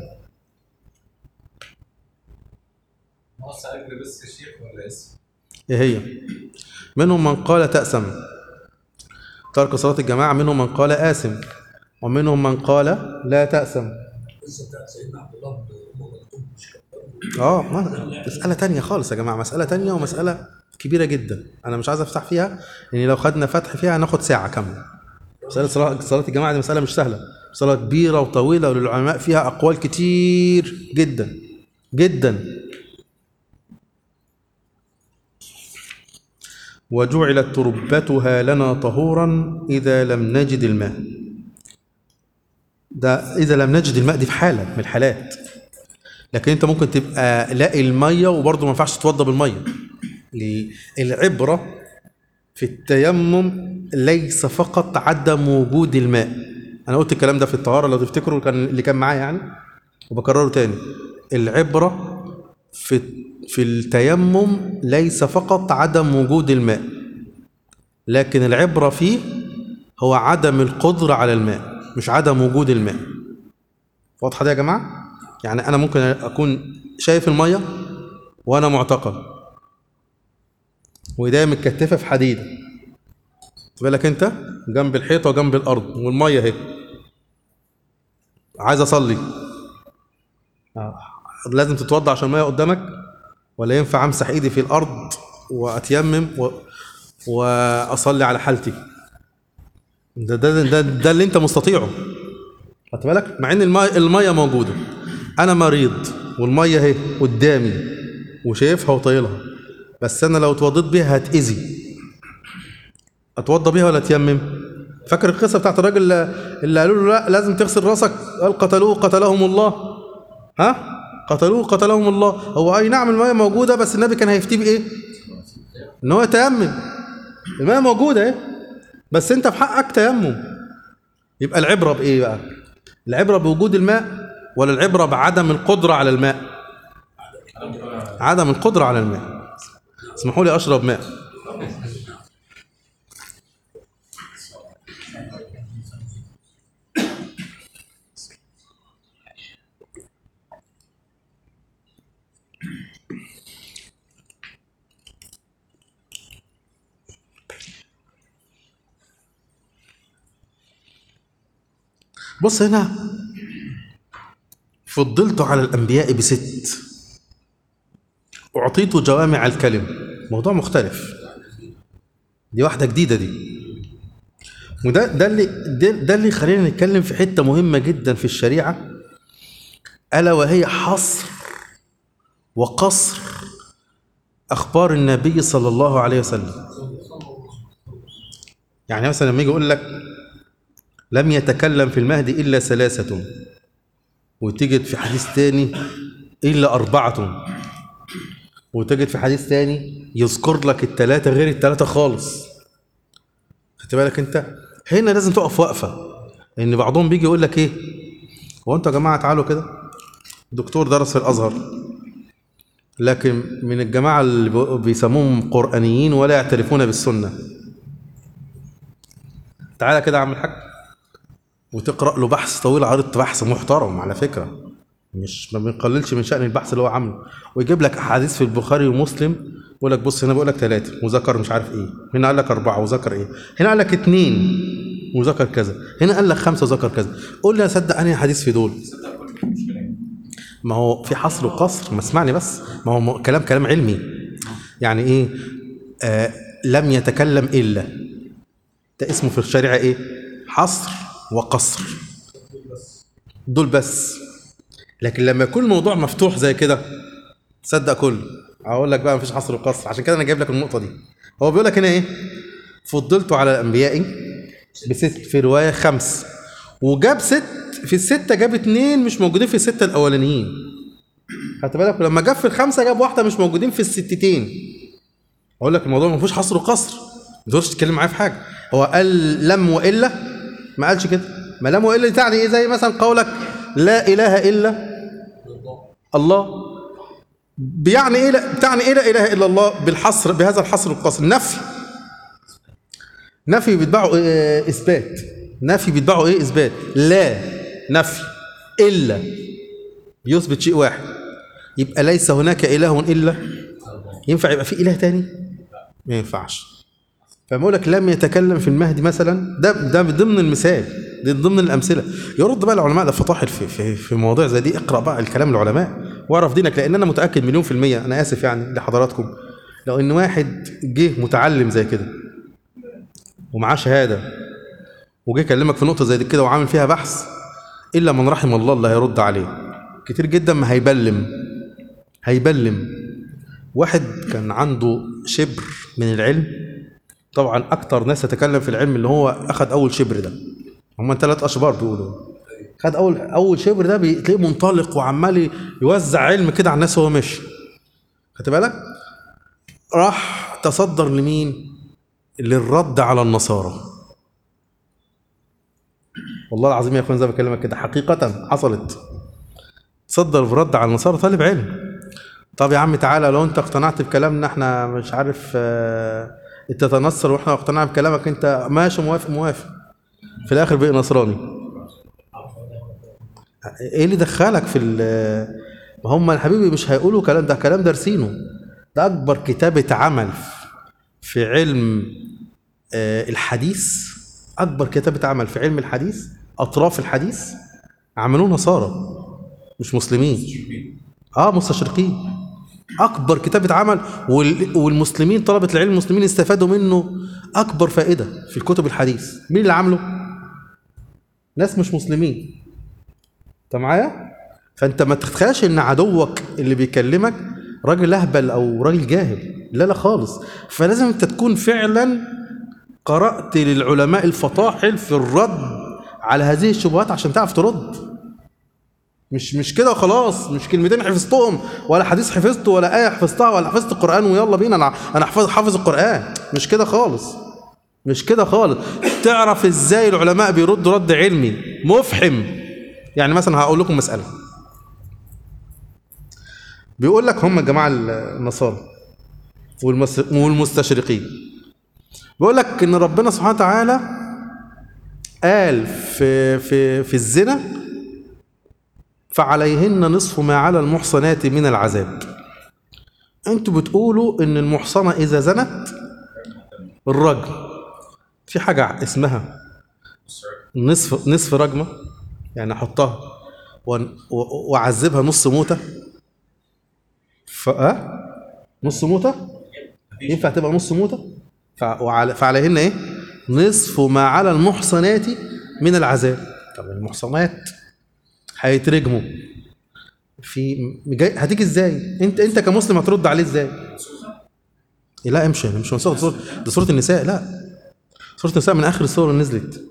ناقص عليك لبس الشيخ ولا اسم ايه هي منهم من قال تأسم ترك صلاة الجماعة منهم من قال آسم ومنهم من قال لا تأسم لسه بتاع سيدنا عبد الله بن ام مكتوم مش كان اه ما- مسألة تانية خالص يا جماعة مسألة تانية ومسألة كبيرة جدا أنا مش عايز أفتح فيها لأن لو خدنا فتح فيها هناخد ساعة كاملة مسألة صلاة صلاة الجماعة دي مسألة مش سهلة صلاة كبيرة وطويلة وللعلماء فيها أقوال كتير جدا جدا وجعلت تربتها لنا طهورا إذا لم نجد الماء ده إذا لم نجد الماء دي في حالة من الحالات لكن انت ممكن تبقى لاقي الميه وبرضه ما ينفعش تتوضى بالميه ليه؟ العبره في التيمم ليس فقط عدم وجود الماء انا قلت الكلام ده في الطهاره لو تفتكروا كان اللي كان معايا يعني وبكرره تاني العبره في في التيمم ليس فقط عدم وجود الماء لكن العبره فيه هو عدم القدره على الماء مش عدم وجود الماء واضحه دي يا جماعه يعني انا ممكن اكون شايف الميه وانا معتقل وايديا متكتفه في حديده خد بالك انت جنب الحيطه وجنب الارض والميه اهي عايز اصلي آه، لازم تتوضا عشان الميه قدامك ولا ينفع امسح ايدي في الارض واتيمم و... واصلي على حالتي ده ده ده, ده اللي انت مستطيعه خدت بالك مع ان الميه الميه موجوده انا مريض والميه اهي قدامي وشايفها وطايلها بس انا لو اتوضيت بيها هتاذي اتوضى بيها ولا اتيمم فاكر القصه بتاعت الراجل اللي قالوا له لا لازم تغسل راسك قال قتلوه قتلهم الله ها قتلوه قتلهم الله هو اي نعم الميه موجوده بس النبي كان هيفتي بايه ان هو يتيمم الميه موجوده اهي بس انت في حقك تيمم يبقى العبرة بإيه بقى العبرة بوجود الماء ولا العبرة بعدم القدرة على الماء عدم القدرة على الماء اسمحوا لي أشرب ماء بص هنا فضلت على الأنبياء بست أعطيت جوامع الكلم موضوع مختلف دي واحدة جديدة دي وده ده اللي ده, ده اللي خلينا نتكلم في حتة مهمة جدا في الشريعة ألا وهي حصر وقصر أخبار النبي صلى الله عليه وسلم يعني مثلا لما يجي يقول لك لم يتكلم في المهد إلا ثلاثة وتجد في حديث تاني إلا أربعة وتجد في حديث تاني يذكر لك التلاتة غير التلاتة خالص خدت بالك انت هنا لازم تقف وقفة ان بعضهم بيجي يقول لك ايه هو انتوا يا جماعة تعالوا كده دكتور درس في الازهر لكن من الجماعة اللي بي- بيسموهم قرآنيين ولا يعترفون بالسنة تعالى كده يا عم الحاج وتقرا له بحث طويل عريض بحث محترم على فكره مش ما بنقللش من شان البحث اللي هو عامله ويجيب لك احاديث في البخاري ومسلم يقول لك بص هنا بيقول لك ثلاثه وذكر مش عارف ايه هنا قال لك اربعه وذكر ايه هنا قال لك اثنين وذكر كذا هنا قال لك خمسه وذكر كذا قول لي اصدق انهي حديث في دول ما هو في حصر وقصر ما اسمعني بس ما هو م- كلام كلام علمي يعني ايه آه لم يتكلم الا ده اسمه في الشريعه ايه حصر وقصر دول بس لكن لما يكون الموضوع مفتوح زي كده صدق كله اقول لك بقى مفيش حصر وقصر عشان كده انا جايب لك النقطه دي هو بيقول لك هنا ايه فضلت على الانبياء بست في روايه خمس وجاب ست في السته جاب اتنين مش موجودين في السته الاولانيين خدت بالك ولما جاب في الخمسه جاب واحده مش موجودين في الستتين اقول لك الموضوع ما فيهوش حصر وقصر ما تقدرش تتكلم معايا في حاجه هو قال لم والا ما قالش كده ما لم والا دي تعني ايه زي مثلا قولك لا اله الا الله بيعني ايه لا بتعني ايه لا اله الا الله بالحصر بهذا الحصر القصر نفي نفي بيتبعه إيه اثبات نفي بيتبعه ايه اثبات لا نفي الا بيثبت شيء واحد يبقى ليس هناك اله الا ينفع يبقى في اله تاني ما ينفعش فبقول لك لم يتكلم في المهد مثلا ده ده ضمن المثال ده ضمن الامثله يرد بقى العلماء ده فطاحل في في في مواضيع زي دي اقرا بقى الكلام العلماء واعرف دينك لان انا متاكد مليون في الميه انا اسف يعني لحضراتكم لو ان واحد جه متعلم زي كده ومعاه شهاده وجه يكلمك في نقطه زي دي كده وعامل فيها بحث الا من رحم الله اللي هيرد عليه كتير جدا ما هيبلم هيبلم واحد كان عنده شبر من العلم طبعا اكتر ناس تتكلم في العلم اللي هو اخذ اول شبر ده هم ثلاث اشبار بيقولوا خد اول اول شبر ده بتلاقيه منطلق وعمال يوزع علم كده على الناس وهو ماشي خدت بالك راح تصدر لمين للرد على النصارى والله العظيم يا اخوان زي ما بكلمك كده حقيقة حصلت تصدر في رد على النصارى طالب علم طب يا عم تعالى لو انت اقتنعت بكلامنا احنا مش عارف اه انت تنصر واحنا اقتنعنا بكلامك انت ماشي موافق موافق في الاخر بقى نصراني ايه اللي دخلك في ال- ما هم يا حبيبي مش هيقولوا كلام ده كلام دارسينه ده اكبر كتابة عمل في علم آه، الحديث اكبر كتابة عمل في علم الحديث اطراف الحديث عملوه نصارى مش مسلمين اه مستشرقين اكبر كتابة عمل وال- والمسلمين طلبة العلم المسلمين استفادوا منه اكبر فائدة في الكتب الحديث مين اللي عامله ناس مش مسلمين انت معايا فانت ما تتخيلش ان عدوك اللي بيكلمك راجل اهبل او راجل جاهل لا لا خالص فلازم انت تكون فعلا قرأت للعلماء الفطاحل في الرد على هذه الشبهات عشان تعرف ترد مش مش كده خلاص مش كلمتين حفظتهم ولا حديث حفظته ولا آية حفظتها ولا حفظت القرآن ويلا بينا انا انا حافظ حافظ القرآن مش كده خالص مش كده خالص تعرف ازاي العلماء بيردوا رد علمي مفحم يعني مثلا هقول لكم مسألة بيقول لك هم الجماعة النصارى والمس- والمستشرقين بيقول لك ان ربنا سبحانه وتعالى قال في في في الزنا فعليهن نصف ما على المحصنات من العذاب انتوا بتقولوا ان المحصنة اذا زنت الرجم في حاجة اسمها نصف نصف رجمة يعني احطها وأن- و- واعذبها نص موتة ف أه؟ نص موتة ينفع تبقى نص موتة فع- وعلى- فعليهن ايه نصف ما على المحصنات من العذاب طب المحصنات هيترجموا في جاي هتيجي ازاي انت انت كمسلم هترد عليه ازاي لا امشي مش منسوخ سورة ده سورة النساء لا سورة النساء من اخر السور اللي نزلت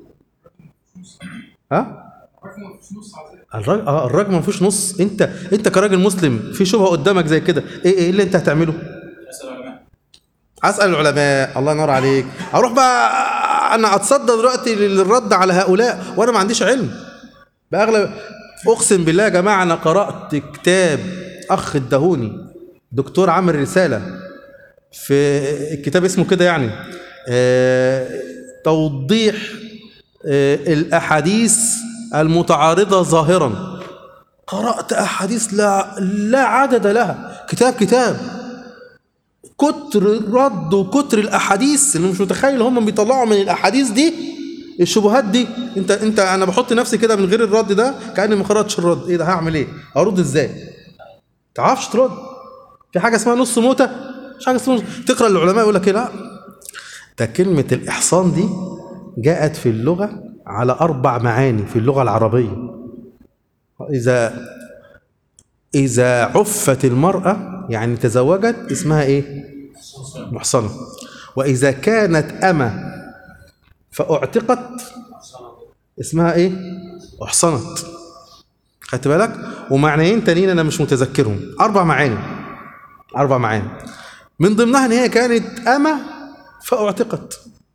ها الرجل اه الرجل ما فيهوش نص انت انت كراجل مسلم في شبهه قدامك زي كده ايه ايه اللي انت هتعمله اسال العلماء اسال العلماء الله ينور عليك اروح بقى انا اتصدى دلوقتي للرد على هؤلاء وانا ما عنديش علم باغلب اقسم بالله يا جماعه انا قرات كتاب اخ الدهوني دكتور عامل رساله في الكتاب اسمه كده يعني آه، توضيح آه، الاحاديث المتعارضه ظاهرا قرات احاديث لا لا عدد لها كتاب كتاب كتر الرد وكتر الاحاديث اللي مش متخيل هم بيطلعوا من الاحاديث دي الشبهات دي انت انت انا بحط نفسي كده من غير الرد ده كاني ما قراتش الرد ايه ده هعمل ايه ارد ازاي تعرفش ترد في حاجه اسمها نص موته مش حاجه اسمها نص- تقرا العلماء يقول لك ايه لا ده كلمه الاحصان دي جاءت في اللغه على اربع معاني في اللغه العربيه اذا إذا عفت المرأة يعني تزوجت اسمها إيه؟ محصنة وإذا كانت أمة فأعتقت اسمها إيه؟ أحصنت خدت بالك؟ ومعنيين تانيين أنا مش متذكرهم أربع معاني أربع معاني من ضمنها إن هي كانت أمة فأعتقت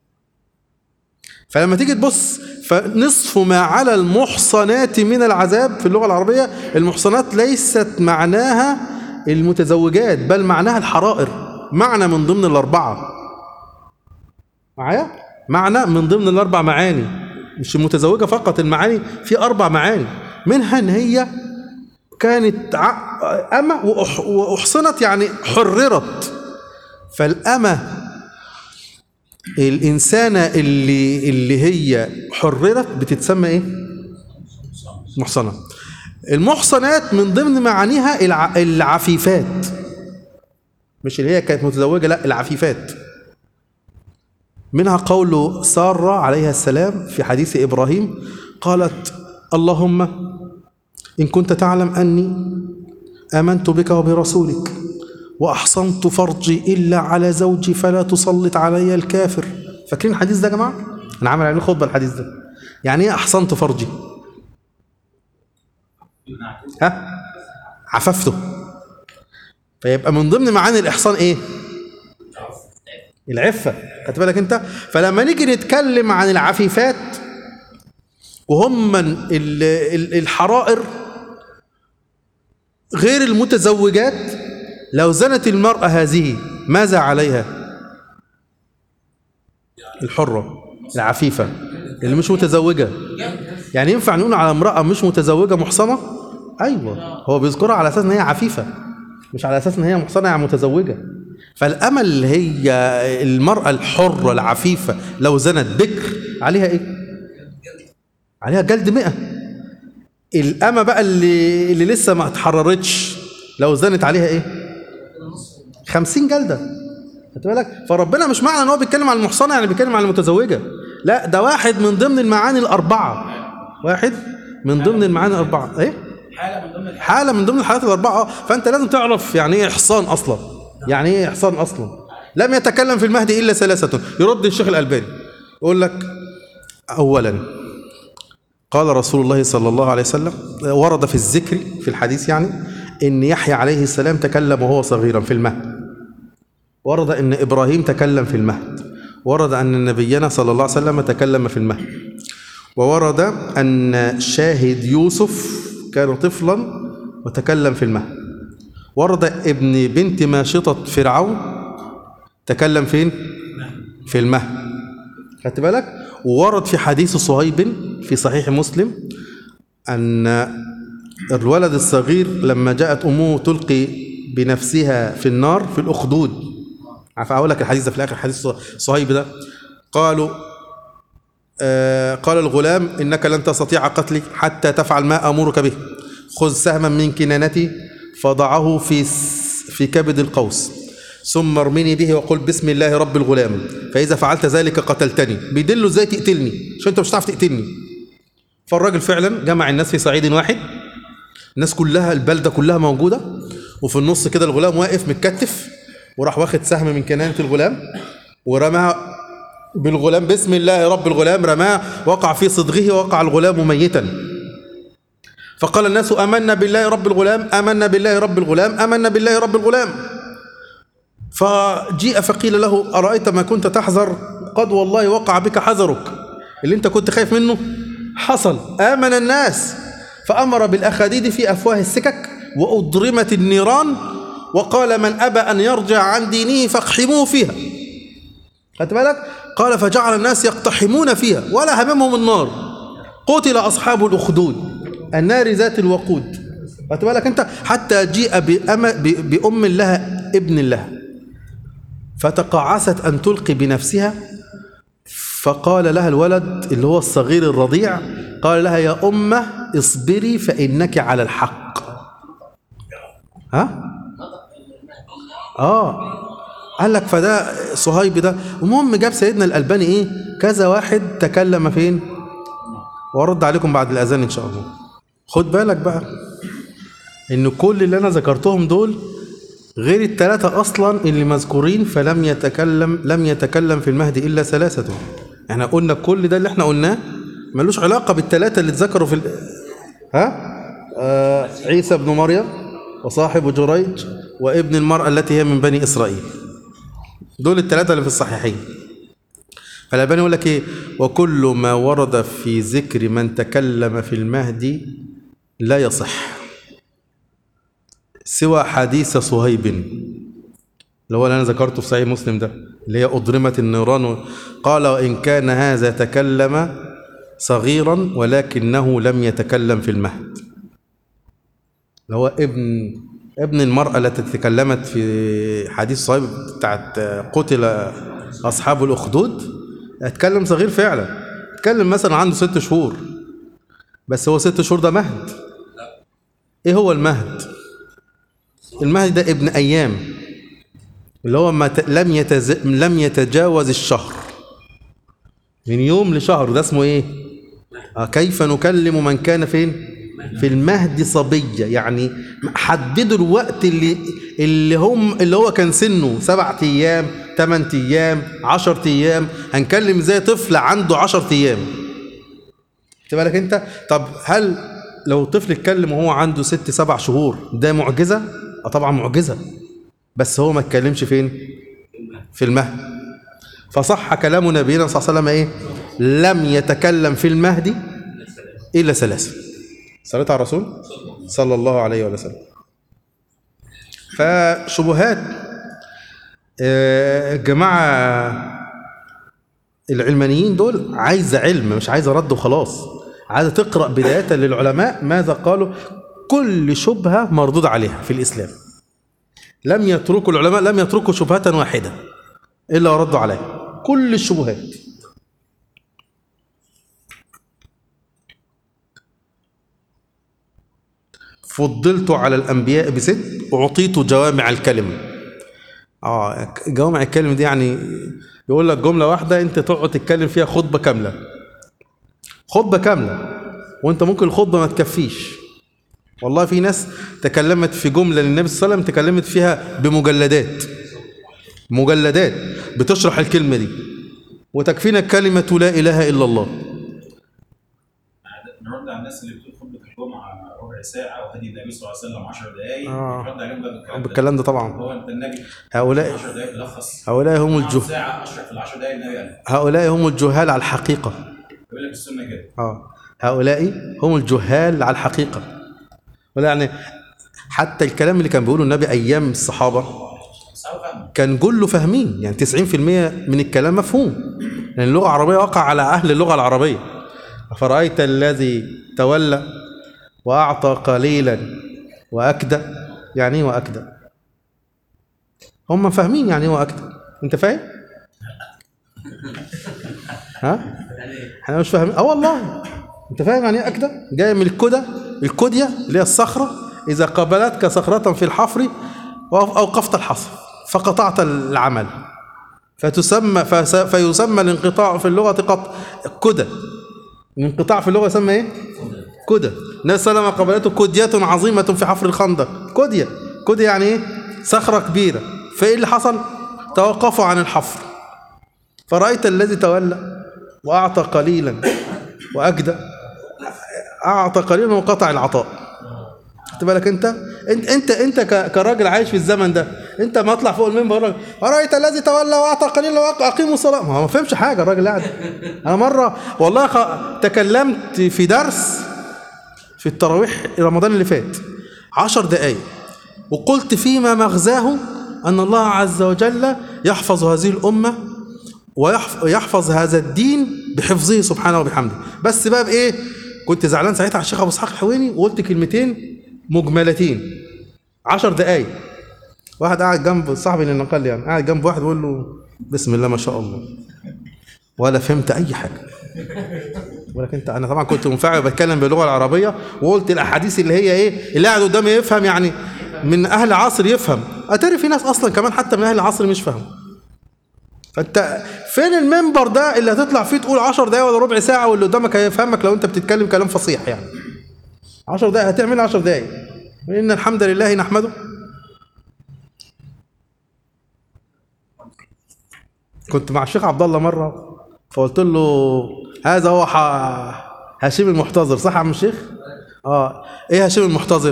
فلما تيجي تبص فنصف ما على المحصنات من العذاب في اللغة العربية المحصنات ليست معناها المتزوجات بل معناها الحرائر معنى من ضمن الأربعة معايا؟ معنى من ضمن الأربع معاني مش المتزوجة فقط المعاني في أربع معاني منها إن هي كانت ع- أمة وأح- وأحصنت يعني حررت فالأمة الإنسانة اللي اللي هي حررت بتتسمى إيه؟ محصنة. المحصنات من ضمن معانيها الع... العفيفات. مش اللي هي كانت متزوجة لا العفيفات. منها قول سارة عليها السلام في حديث إبراهيم قالت اللهم إن كنت تعلم أني آمنت بك وبرسولك وأحصنت فرجي إلا على زوجي فلا تسلط علي الكافر فاكرين الحديث ده يا جماعة؟ أنا عامل عليه خطبة الحديث ده يعني إيه أحصنت فرجي؟ ها؟ عففته فيبقى من ضمن معاني الإحصان إيه؟ العفة خدت بالك أنت؟ فلما نيجي نتكلم عن العفيفات وهم ال- ال- الحرائر غير المتزوجات لو زنت المرأة هذه ماذا عليها الحرة العفيفة اللي مش متزوجة يعني ينفع نقول على امرأة مش متزوجة محصنة أيوة هو بيذكرها على أساس إن هي عفيفة مش على أساس إن هي محصنة يعني متزوجة فالأمل اللي هي المرأة الحرة العفيفة لو زنت بكر عليها إيه؟ عليها جلد مئة الأمة بقى اللي, اللي لسه ما اتحررتش لو زنت عليها إيه؟ خمسين جلدة خدت بالك فربنا مش معنى ان هو بيتكلم عن المحصنه يعني بيتكلم عن المتزوجه لا ده واحد من ضمن المعاني الاربعه واحد من ضمن المعاني الاربعه ايه حاله من ضمن الحالات حاله من ضمن الحالات الاربعه اه فانت لازم تعرف يعني ايه احصان اصلا يعني ايه احصان اصلا لم يتكلم في المهدي الا ثلاثه يرد الشيخ الالباني يقول لك اولا قال رسول الله صلى الله عليه وسلم ورد في الذكر في الحديث يعني ان يحيى عليه السلام تكلم وهو صغيرا في المهد ورد ان ابراهيم تكلم في المهد ورد أن نبينا صلى الله عليه وسلم تكلم في المهد وورد أن شاهد يوسف كان طفلا وتكلم في المهد ورد ابن بنت ماشطة فرعون تكلم فين؟ في المهد خدت بالك؟ وورد في حديث صهيب في صحيح مسلم أن الولد الصغير لما جاءت أمه تلقي بنفسها في النار في الأخدود عارف أقول لك الحديث ده في الآخر حديث صهيب ده قالوا آه قال الغلام إنك لن تستطيع قتلي حتى تفعل ما أمرك به خذ سهما من كنانتي فضعه في في كبد القوس ثم ارمني به وقل بسم الله رب الغلام فإذا فعلت ذلك قتلتني بيدله ازاي تقتلني عشان انت مش هتعرف تقتلني فالراجل فعلا جمع الناس في صعيد واحد الناس كلها البلدة كلها موجودة وفي النص كده الغلام واقف متكتف وراح واخد سهم من كنانة الغلام ورماها بالغلام بسم الله رب الغلام رماه وقع في صدغه وقع الغلام ميتا فقال الناس آمنا بالله رب الغلام آمنا بالله رب الغلام آمنا بالله رب الغلام فجيء فقيل له أرأيت ما كنت تحذر قد والله وقع بك حذرك اللي انت كنت خايف منه حصل آمن الناس فأمر بالأخاديد في أفواه السكك وأضرمت النيران وقال من أبى أن يرجع عن دينه فاقحموه فيها خدت بالك قال فجعل الناس يقتحمون فيها ولا هممهم النار قتل أصحاب الأخدود النار ذات الوقود خدت بالك أنت حتى جيء بأم, بأم لها ابن لها فتقاعست أن تلقي بنفسها فقال لها الولد اللي هو الصغير الرضيع قال لها يا أمة اصبري فإنك على الحق ها؟ آه قال لك فده صهيب ده المهم جاب سيدنا الألباني إيه كذا واحد تكلم فين وأرد عليكم بعد الأذان إن شاء الله خد بالك بقى إن كل اللي أنا ذكرتهم دول غير الثلاثة أصلا اللي مذكورين فلم يتكلم لم يتكلم في المهدي إلا ثلاثة احنا قلنا كل ده اللي احنا قلناه ملوش علاقة بالثلاثة اللي اتذكروا في ال... ها آه عيسى بن مريم وصاحب جريج وابن المرأة التي هي من بني إسرائيل دول الثلاثة اللي في الصحيحين فالألباني يقول لك إيه وكل ما ورد في ذكر من تكلم في المهدي لا يصح سوى حديث صهيب اللي هو اللي أنا ذكرته في صحيح مسلم ده اللي هي أضرمت النيران قال وإن كان هذا تكلم صغيرا ولكنه لم يتكلم في المهد اللي هو ابن ابن المرأة التي تكلمت في حديث صهيب بتاعت قتل أصحاب الأخدود اتكلم صغير فعلا اتكلم مثلا عنده ست شهور بس هو ست شهور ده مهد ايه هو المهد المهد ده ابن ايام اللي هو ما ت... لم يتز... لم يتجاوز الشهر من يوم لشهر ده اسمه ايه آه كيف نكلم من كان فين في المهد صبية يعني حددوا الوقت اللي اللي هم اللي هو كان سنه سبعة ايام ثمان ايام عشر ايام هنكلم زي طفل عنده عشر ايام خد بالك انت طب هل لو طفل اتكلم وهو عنده ست سبع شهور ده معجزة اه طبعا معجزة بس هو ما اتكلمش فين في المهد فصح كلام نبينا صلى الله عليه وسلم ايه لم يتكلم في المهدي الا ثلاثه صليت على الرسول صلى الله عليه وسلم فشبهات الجماعه العلمانيين دول عايزه علم مش عايزه رد وخلاص عايزه تقرا بدايه للعلماء ماذا قالوا كل شبهه مردود عليها في الاسلام لم يتركوا العلماء لم يتركوا شبهة واحدة إلا وردوا عليها كل الشبهات فضلت على الأنبياء بست أعطيت جوامع الكلم آه جوامع الكلم دي يعني يقول لك جملة واحدة أنت تقعد تتكلم فيها خطبة كاملة خطبة كاملة وأنت ممكن الخطبة ما تكفيش والله في ناس تكلمت في جملة للنبي صلى الله عليه وسلم تكلمت فيها بمجلدات مجلدات بتشرح الكلمة دي وتكفينا كلمة لا إله إلا الله نرد على الناس اللي بتقول خطبة الجمعة ربع ربع ساعه وهدي النبي صلى الله عليه وسلم 10 دقائق آه. رد عليهم بقى بالكلام ده بالكلام ده طبعا هو انت النبي هؤلاء 10 دقائق تلخص هؤلاء هم الجه ساعه اشرح في ال 10 دقائق النبي قال هؤلاء هم الجهال على الحقيقة يقول لك السنه كده اه هؤلاء هم الجهال على الحقيقة ولا يعني حتى الكلام اللي كان بيقوله النبي أيام الصحابة بس هو فاهم كان كله فاهمين يعني 90% من الكلام مفهوم لأن اللغة العربية وقع على أهل اللغة العربية أفرأيت الذي تولى وأعطى قليلا وأكدى يعني إيه وأكدى هم فاهمين يعني إيه وأكدى أنت فاهم؟ ها؟ احنا مش فاهمين اه والله انت فاهم يعني ايه اكده جايه من الكدى الكديه اللي هي الصخره اذا قابلتك صخره في الحفر اوقفت الحصر فقطعت العمل فتسمى فس- فيسمى الانقطاع في اللغه قط كدى الانقطاع في اللغه يسمى ايه كدى النبي صلى الله عليه وسلم قابلته كدية عظيمة في حفر الخندق كدية كدية يعني ايه صخرة كبيرة فايه اللي حصل توقفوا عن الحفر فرأيت الذي تولى وأعطى قليلا وأجدى أعطى قليلا وقطع العطاء خدت بالك أنت أنت أنت أنت ك- كراجل عايش في الزمن ده أنت ما أطلع فوق المنبر أقول لك، أرأيت الذي تولى وأعطى قليلا وأقيموا الصلاة ما هو ما فهمش حاجة الراجل قاعد أنا مرة والله خ- تكلمت في درس في التراويح رمضان اللي فات عشر دقايق وقلت فيما مغزاه أن الله عز وجل يحفظ هذه الأمة ويحفظ هذا الدين بحفظه سبحانه وبحمده بس بقى بايه كنت زعلان ساعتها على الشيخ ابو اسحاق الحويني وقلت كلمتين مجملتين عشر دقايق واحد قاعد جنب صاحبي اللي نقل لي يعني قاعد جنب واحد بيقول له بسم الله ما شاء الله ولا فهمت اي حاجه ولكن انت انا طبعا كنت منفعل بتكلم باللغه العربيه وقلت الاحاديث اللي هي ايه اللي قاعد قدامي يفهم يعني من اهل عصر يفهم اتاري في ناس اصلا كمان حتى من اهل العصر مش فاهم فانت فين المنبر ده اللي هتطلع فيه تقول 10 دقايق ولا ربع ساعه واللي قدامك هيفهمك لو انت بتتكلم كلام فصيح يعني 10 دقايق هتعمل 10 دقايق ان الحمد لله نحمده كنت مع الشيخ عبد الله مره فقلت له هذا هو ح- هشيم المحتضر صح يا عم الشيخ اه ايه هشيم المحتضر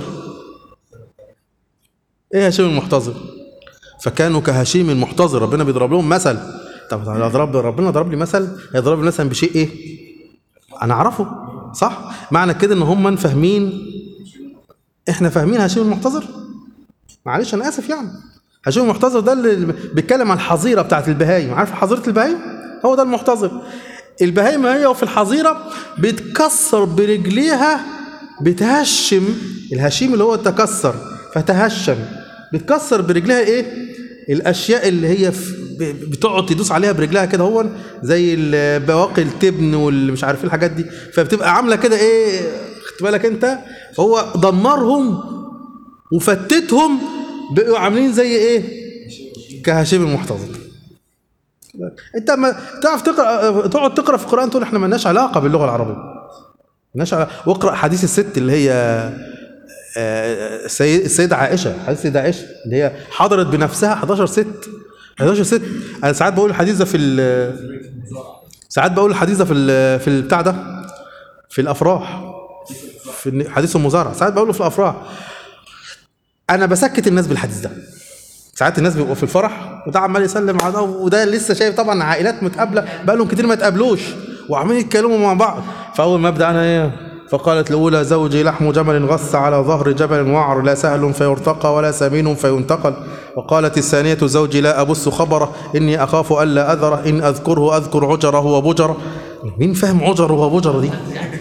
ايه هشيم المحتضر فكانوا كهشيم المحتضر ربنا بيضرب لهم مثل طب لو ضرب ربنا ضرب لي مثل هيضرب لي مثلا بشيء ايه انا اعرفه صح معنى كده ان هم فاهمين احنا فاهمين هشيم المحتضر معلش انا اسف يعني هشيم المحتضر ده اللي بيتكلم عن الحظيره بتاعت البهايم عارف حظيره البهايم هو ده المحتضر البهايم هي وفي الحظيره بتكسر برجليها بتهشم الهشيم اللي هو تكسر فتهشم بتكسر برجلها ايه الاشياء اللي هي في- ب- بتقعد تدوس عليها برجلها كده هو زي ال- بواقي التبن واللي مش عارف ايه الحاجات دي فبتبقى عامله كده ايه خدت بالك انت فهو دمرهم وفتتهم بقوا عاملين زي ايه كهشيم المحتضر انت ما تعرف تقرا تقعد تقرا في القران تقول احنا مالناش علاقه باللغه العربيه مالناش علاقه واقرا حديث الست اللي هي آه، السيد- السيدة عائشة حديث السيدة عائشة اللي هي حضرت بنفسها 11 ست 11 ست أنا ساعات بقول الحديث ده في ال- ساعات بقول الحديث ده في ال- في البتاع ده في الأفراح في الن- حديث المزارع ساعات بقوله في الأفراح أنا بسكت الناس بالحديث ده ساعات الناس بيبقوا في الفرح وده عمال يسلم على ده وده لسه شايف طبعا عائلات متقابله بقى لهم كتير ما اتقابلوش وعمالين يتكلموا مع بعض فاول ما ابدا انا ايه فقالت الاولى زوجي لحم جمل غص على ظهر جبل وعر لا سهل فيرتقى ولا سمين فينتقل وقالت الثانيه زوجي لا ابث خبره اني اخاف الا اذره ان اذكره اذكر عجره وبجره مين فاهم عجره وبجره دي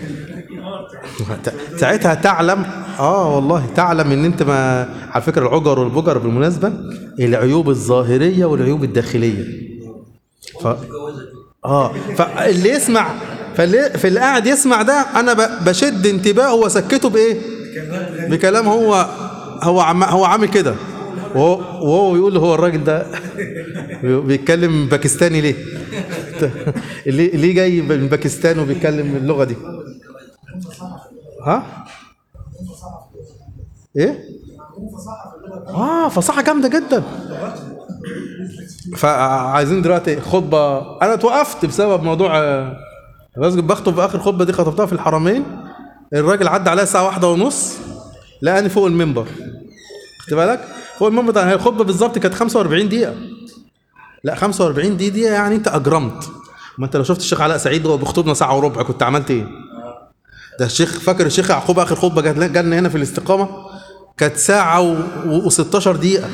ساعتها تعلم اه والله تعلم ان انت ما على فكره العجر والبجر بالمناسبه العيوب الظاهريه والعيوب الداخليه ف... اه فاللي يسمع فاللي فاللي قاعد يسمع ده انا ب... بشد انتباهه واسكته بايه بكلام هو هو عم... هو عامل كده وهو وهو يقول هو الراجل ده بيتكلم باكستاني ليه ليه ليه جاي من باكستان وبيتكلم اللغه دي ها ايه اه فصاحه جامده جدا فعايزين دلوقتي خطبه انا توقفت بسبب موضوع آه، بس بخطب في اخر خطبه دي خطبتها في الحرمين الراجل عدى عليا الساعه واحدة ونص لقاني فوق المنبر خدت بالك فوق المنبر ده هي الخطبه بالظبط كانت 45 دقيقه لا 45 دي دقيقه يعني انت اجرمت ما انت لو شفت الشيخ علاء سعيد وهو بيخطبنا ساعه وربع كنت عملت ايه ده الشيخ فاكر الشيخ يعقوب اخر خطبه جات جالنا هنا في الاستقامه كانت ساعه و16 دقيقه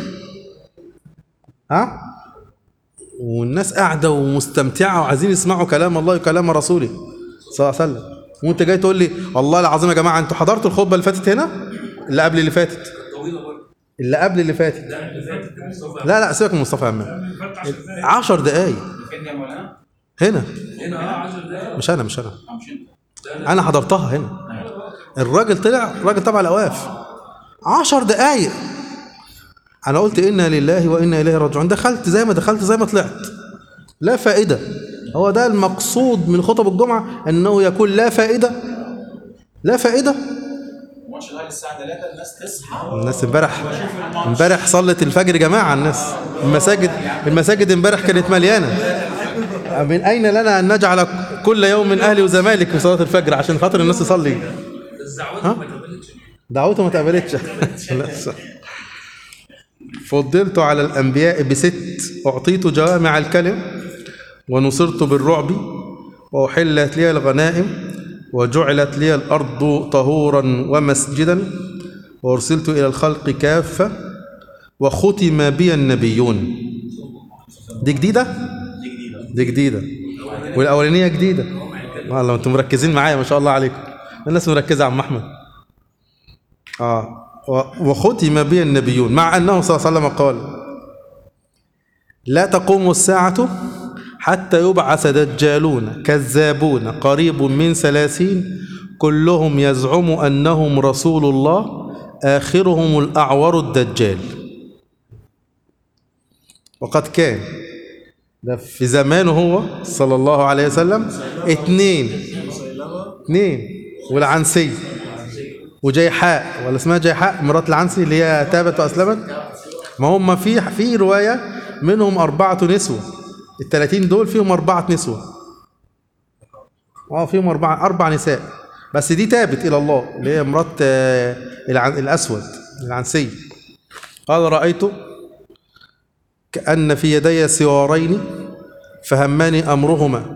ها والناس قاعده ومستمتعه وعايزين يسمعوا كلام الله وكلام رسوله صلى الله عليه وسلم وانت جاي تقول لي والله العظيم يا جماعه انتوا حضرتوا الخطبه اللي فاتت هنا اللي قبل اللي فاتت طويله برضه اللي قبل اللي فاتت لا اللي فاتت كان مصطفى لا لا سيبك من مصطفى يا عم 10 دقايق فين يا مولانا؟ هنا هنا اه 10 دقايق مش انا مش انا آه، مش انت انا حضرتها هنا الراجل طلع الراجل تبع الاواف عشر دقايق انا قلت انا لله وانا اليه راجعون دخلت زي ما دخلت زي ما طلعت لا فائده هو ده المقصود من خطب الجمعه انه يكون لا فائده لا فائده الماتش ده الساعه 3 الناس تصحى الناس امبارح امبارح صلت الفجر جماعه الناس المساجد المساجد امبارح كانت مليانه من اين لنا ان نجعل كل يوم من اهلي وزمالك في صلاه الفجر عشان خاطر الناس تصلي بس دعوته ما كملتش دعوته ما اتقبلتش لسه. فضلت على الأنبياء بست أعطيت جوامع الكلم ونصرت بالرعب وأحلت لي الغنائم وجعلت لي الأرض طهورا ومسجدا وأرسلت إلى الخلق كافة وختم بي النبيون دي جديدة؟ دي جديده دي جديدة والأولانية جديدة والله أنتم مركزين معايا ما شاء الله عليكم الناس مركزة يا عم أحمد آه و- وختم بي النبيون مع أنه صلى الله عليه وسلم قال لا تقوم الساعة حتى يبعث دجالون كذابون قريب من ثلاثين كلهم يزعم أنهم رسول الله آخرهم الأعور الدجال وقد كان ده في زمانه هو صلى الله عليه وسلم اتنين اتنين والعنسي وجيحاء ولا اسمها جيحاء مرات العنسي اللي هي تابت واسلمت ما هم في في روايه منهم اربعه نسوه ال 30 دول فيهم اربعه نسوه اه فيهم اربعه اربع نساء بس دي تابت الى الله اللي هي مرات آه، العن- الاسود العنسي قال رايت كأن في يدي سوارين فهمني أمرهما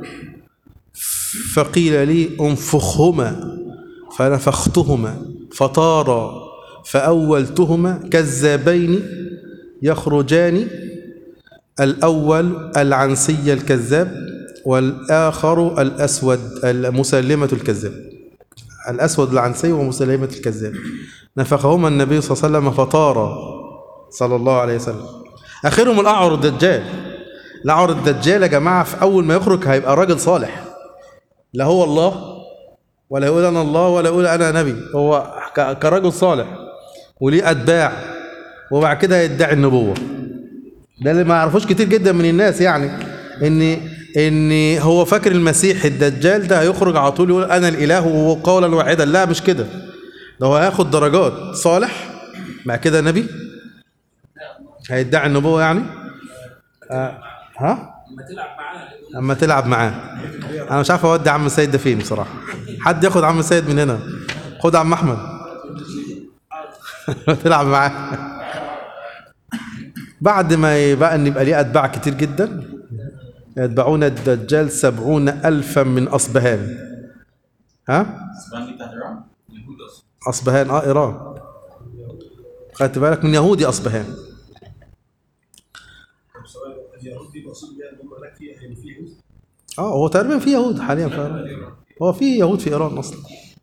فقيل لي انفخهما فنفختهما فطارا فأولتهما كذابين يخرجان الأول العنسي الكذاب والآخر الأسود المسلمة الكذاب الأسود العنسي ومسلمة الكذاب نفخهما النبي صلى الله عليه وسلم فطارا صلى الله عليه وسلم اخرهم الاعور الدجال الاعور الدجال يا جماعه في اول ما يخرج هيبقى راجل صالح لا هو الله ولا يقول انا الله ولا يقول انا نبي هو ك- كرجل صالح وليه اتباع وبعد كده يدعي النبوه ده اللي ما يعرفوش كتير جدا من الناس يعني ان ان هو فاكر المسيح الدجال ده هيخرج على طول يقول انا الاله وقولا واحدا لا مش كده ده هو هياخد درجات صالح بعد كده نبي هيدعي النبوة يعني آه. ها لما تلعب معانا اما تلعب معاه انا مش عارف اودي عم سيد ده فين بصراحة حد ياخد عم سيد من هنا خد عم احمد تلعب معاه بعد ما يبقى ان يبقى ليه اتباع كتير جدا يتبعون الدجال سبعون الفا من اصبهان ها اسبانيا دي بتاعت ايران يهود اصلا اصبهان اه ايران خدت بالك من يهودي اصبهان سؤال اليهود دي مقصود بيها ان هم هناك في يعني في يهود اه هو تقريبا في يهود حاليا في ايران هو في يهود في ايران اصلا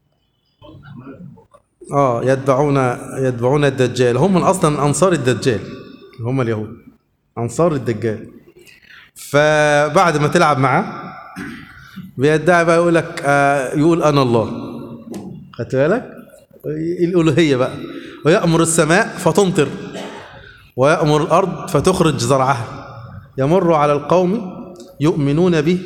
اه يتبعون يتبعون الدجال هم من اصلا انصار الدجال هم اليهود انصار الدجال فبعد ما تلعب معاه بيدعي بقى يقول لك آه يقول انا الله خدت بالك الالوهيه بقى ويامر السماء فتمطر ويامر الارض فتخرج زرعها يمر على القوم يؤمنون به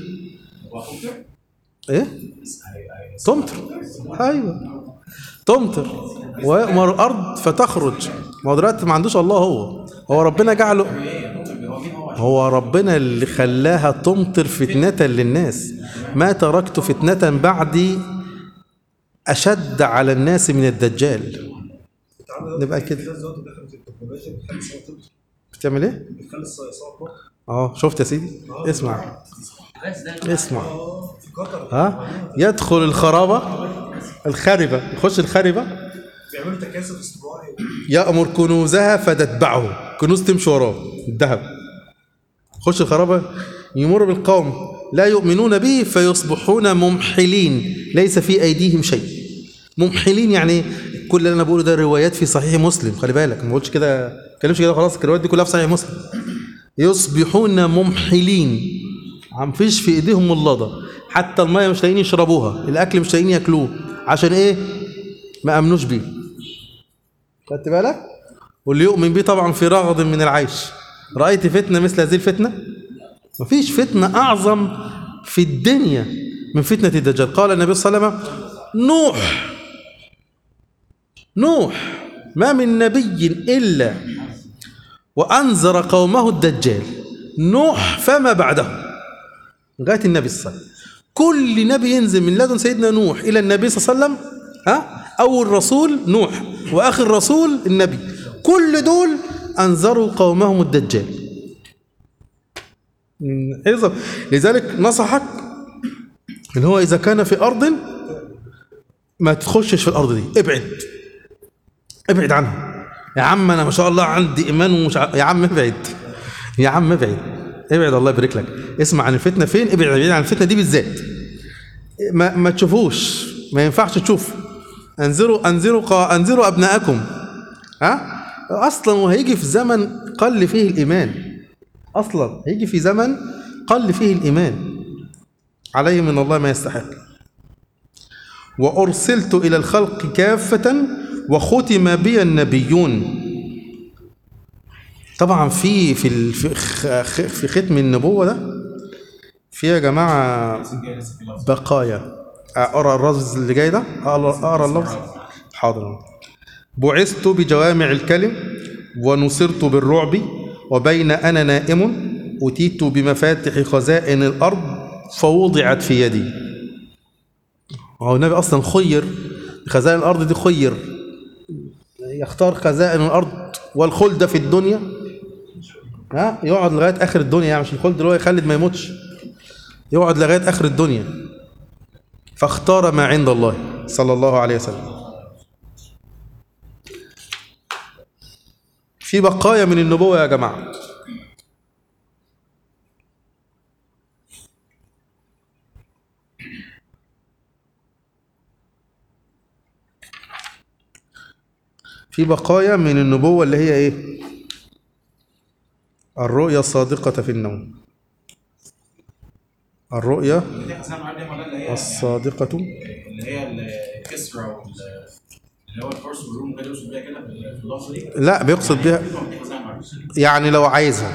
ايه تمطر ايوه تمطر ويأمر الارض فتخرج ما هو دلوقتي ما عندوش الله هو هو ربنا جعله هو ربنا اللي خلاها تمطر فتنة للناس ما تركت فتنة بعدي أشد على الناس من الدجال نبقى كده. في ناس دلوقتي دخلت التكنولوجيا بتخلي الصوت تطلع بتعمل ايه؟ بتخلي الصوت تطلع اه شفت يا سيدي اسمع بس ده اسمع اه في قطر ها يدخل الخرابة الخربة يخش الخربة بيعملوا تكاثف اصطناعي يأمر كنوزها فتتبعه كنوز تمشي وراه الذهب خش الخرابة يمر بالقوم لا يؤمنون به فيصبحون ممحلين ليس في أيديهم شيء ممحلين يعني كل اللي أنا بقوله ده روايات في صحيح مسلم خلي بالك ما بقولش كده ما بتكلمش كده خلاص الروايات دي كلها في صحيح مسلم يصبحون ممحلين عم فيش في ايديهم اللضة حتى المية مش لاقيين يشربوها الاكل مش لاقيين ياكلوه عشان ايه ما امنوش بيه خدت بالك واللي يؤمن بيه طبعا في رغد من العيش رأيت فتنة مثل هذه الفتنة مفيش فتنة أعظم في الدنيا من فتنة الدجال قال النبي صلى الله عليه وسلم نوح نوح ما من نبي إلا وأنذر قومه الدجال نوح فما بعده لغاية النبي صلى الله عليه وسلم كل نبي ينزل من لدن سيدنا نوح إلى النبي صلى الله عليه وسلم ها أول رسول نوح وآخر رسول النبي كل دول أنذروا قومهم الدجال مم، حفظ لذلك نصحك اللي هو إذا كان في أرض ما تخشش في الأرض دي ابعد ابعد عنها يا عم أنا ما شاء الله عندي إيمان ومش ع... يا عم ابعد يا عم ابعد ابعد الله يبارك لك اسمع عن الفتنة فين ابعد بعيد عن الفتنة دي بالذات ما, ما تشوفوش ما ينفعش تشوف انذروا انذروا قا... انذروا ابناءكم ها اصلا وهيجي في زمن قل فيه الايمان اصلا هيجي في زمن قل فيه الايمان عليه من الله ما يستحق وارسلت الى الخلق كافه وختم بي النبيون طبعا في في ال- في خ- خ- في ختم النبوه ده في يا جماعه بقايا اقرا اللفظ اللي جاي ده اقرا اقرا اللفظ حاضر بعثت بجوامع الكلم ونصرت بالرعب وبين انا نائم اتيت بمفاتح خزائن الارض فوضعت في يدي هو النبي اصلا خير خزائن الارض دي خير يختار خزائن الارض والخلد في الدنيا ها يقعد لغايه اخر الدنيا يعني مش الخلد اللي هو يخلد ما يموتش يقعد لغايه اخر الدنيا فاختار ما عند الله صلى الله عليه وسلم في بقايا من النبوة يا جماعة في بقايا من النبوة اللي هي ايه الرؤيا الصادقة في النوم الرؤيا دي حسام عادي ولا اللي هي الصادقة اللي هي الكسرى وال اللي هو الفرس والروم كده يوصل بيها كده في في اللحظه دي لا بيقصد بها دي حسام عادي يعني لو عايزها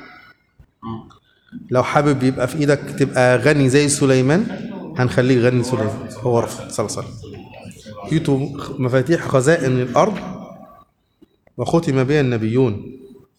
لو حابب يبقى في ايدك تبقى غني زي سليمان هنخليك غني سليمان هو رفض صلى الله عليه وسلم يوتو مفاتيح خزائن الارض وختم بها النبيون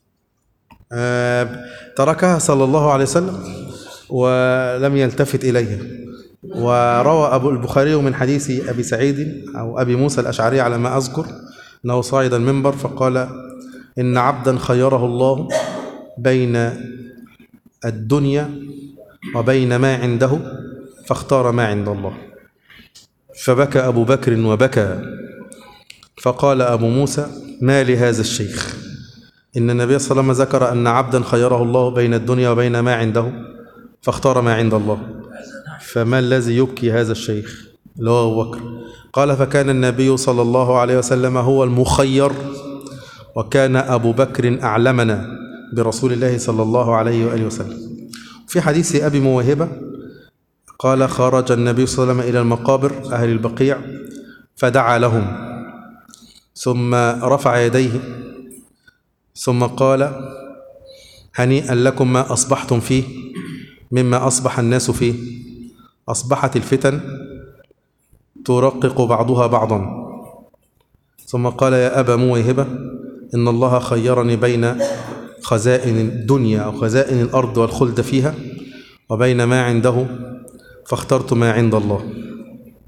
آه تركها صلى الله عليه وسلم ولم يلتفت اليها وروى ابو البخاري من حديث ابي سعيد او ابي موسى الاشعري على ما اذكر انه صعد المنبر فقال ان عبدا خيره الله بين الدنيا وبين ما عنده فاختار ما عند الله فبكى أبو بكر وبكى فقال أبو موسى ما لهذا الشيخ إن النبي صلى الله عليه وسلم ذكر أن عبدا خيره الله بين الدنيا وبين ما عنده فاختار ما عند الله فما الذي يبكي هذا الشيخ اللي هو أبو بكر قال فكان النبي صلى الله عليه وسلم هو المخير وكان أبو بكر أعلمنا برسول الله صلى الله عليه وآله وسلم في حديث أبي موهبة قال خرج النبي صلى الله عليه وسلم إلى المقابر أهل البقيع فدعا لهم ثم رفع يديه ثم قال هنيئا لكم ما أصبحتم فيه مما أصبح الناس فيه أصبحت الفتن ترقق بعضها بعضا ثم قال يا أبا موهبة إن الله خيرني بين خزائن الدنيا أو خزائن الأرض والخلد فيها وبين ما عنده فاخترت ما عند الله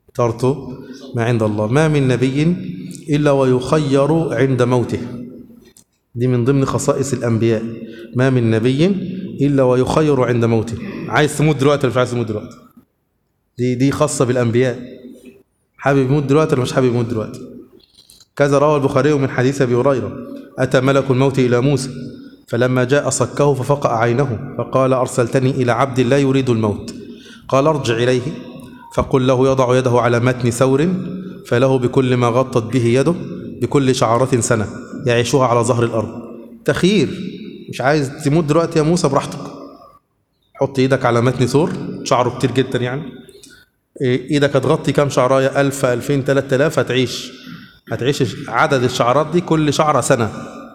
اخترت ما عند الله ما من نبي إلا ويخير عند موته دي من ضمن خصائص الأنبياء ما من نبي إلا ويخير عند موته عايز تموت دلوقتي ولا مش عايز تموت دلوقتي دي دي خاصة بالأنبياء حابب يموت دلوقتي ولا مش حابب يموت دلوقتي كذا روى البخاري من حديث أبي هريرة أتى ملك الموت إلى موسى فلما جاء صكه ففقأ عينه فقال أرسلتني إلى عبد لا يريد الموت قال ارجع إليه فقل له يضع يده على متن ثور فله بكل ما غطت به يده بكل شعرة سنة يعيشها على ظهر الأرض تخيير مش عايز تموت دلوقتي يا موسى براحتك حط ايدك على متن ثور شعره كتير جدا يعني إيه، ايدك هتغطي كام شعرايه 1000 2000 3000 هتعيش هتعيش عدد الشعرات دي كل شعره سنه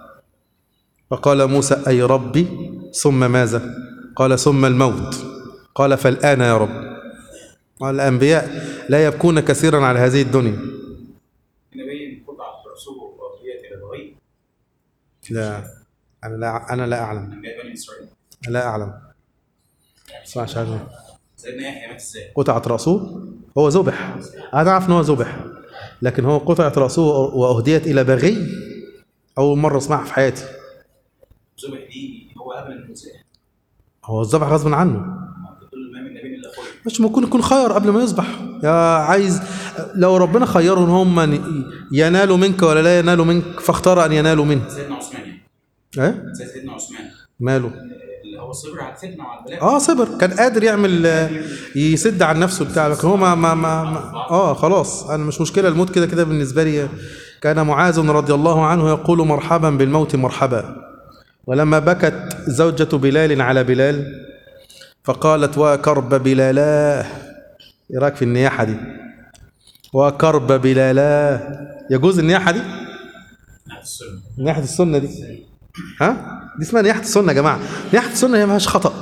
فقال موسى اي ربي ثم ماذا قال ثم الموت قال فالان يا رب قال الانبياء لا يبكون كثيرا على هذه الدنيا نبي قطع رسول وأوحيت إلى الغيب لا انا لا انا لا اعلم أنبياء بني إسرائيل لا اعلم اسمع عشان سيدنا يحيى مات إزاي؟ قطعت رأسه هو ذبح أنا أعرف إن هو ذبح لكن هو قطعت رأسه وأهديت إلى بغي أول مرة أسمعها في حياتي ذبح دي هو قبل المسيح هو الذبح غصب عنه تقول ما من نبي إلا خلق مش ممكن يكون خير قبل ما يذبح يا عايز لو ربنا خيرهم ان هم ينالوا منك ولا لا ينالوا منك فاختار ان ينالوا منه سيدنا عثمان يعني ايه زي سيدنا عثمان ماله اللي هو صبر على الفتنة وعلى البلاء اه صبر كان قادر يعمل آه، يسد عن نفسه بتاع لكن هو ما, ما, ما, ما اه خلاص انا مش مشكله الموت كده كده بالنسبه لي كان معاذ رضي الله عنه يقول مرحبا بالموت مرحبا ولما بكت زوجة بلال على بلال فقالت وكرب بلالا ايه رايك في النياحه دي وكرب بلالا يجوز النياحه دي نحت السنة نياحه السنه دي ها دي اسمها نياحه السنه يا جماعه نياحه السنه هي ما فيهاش خطا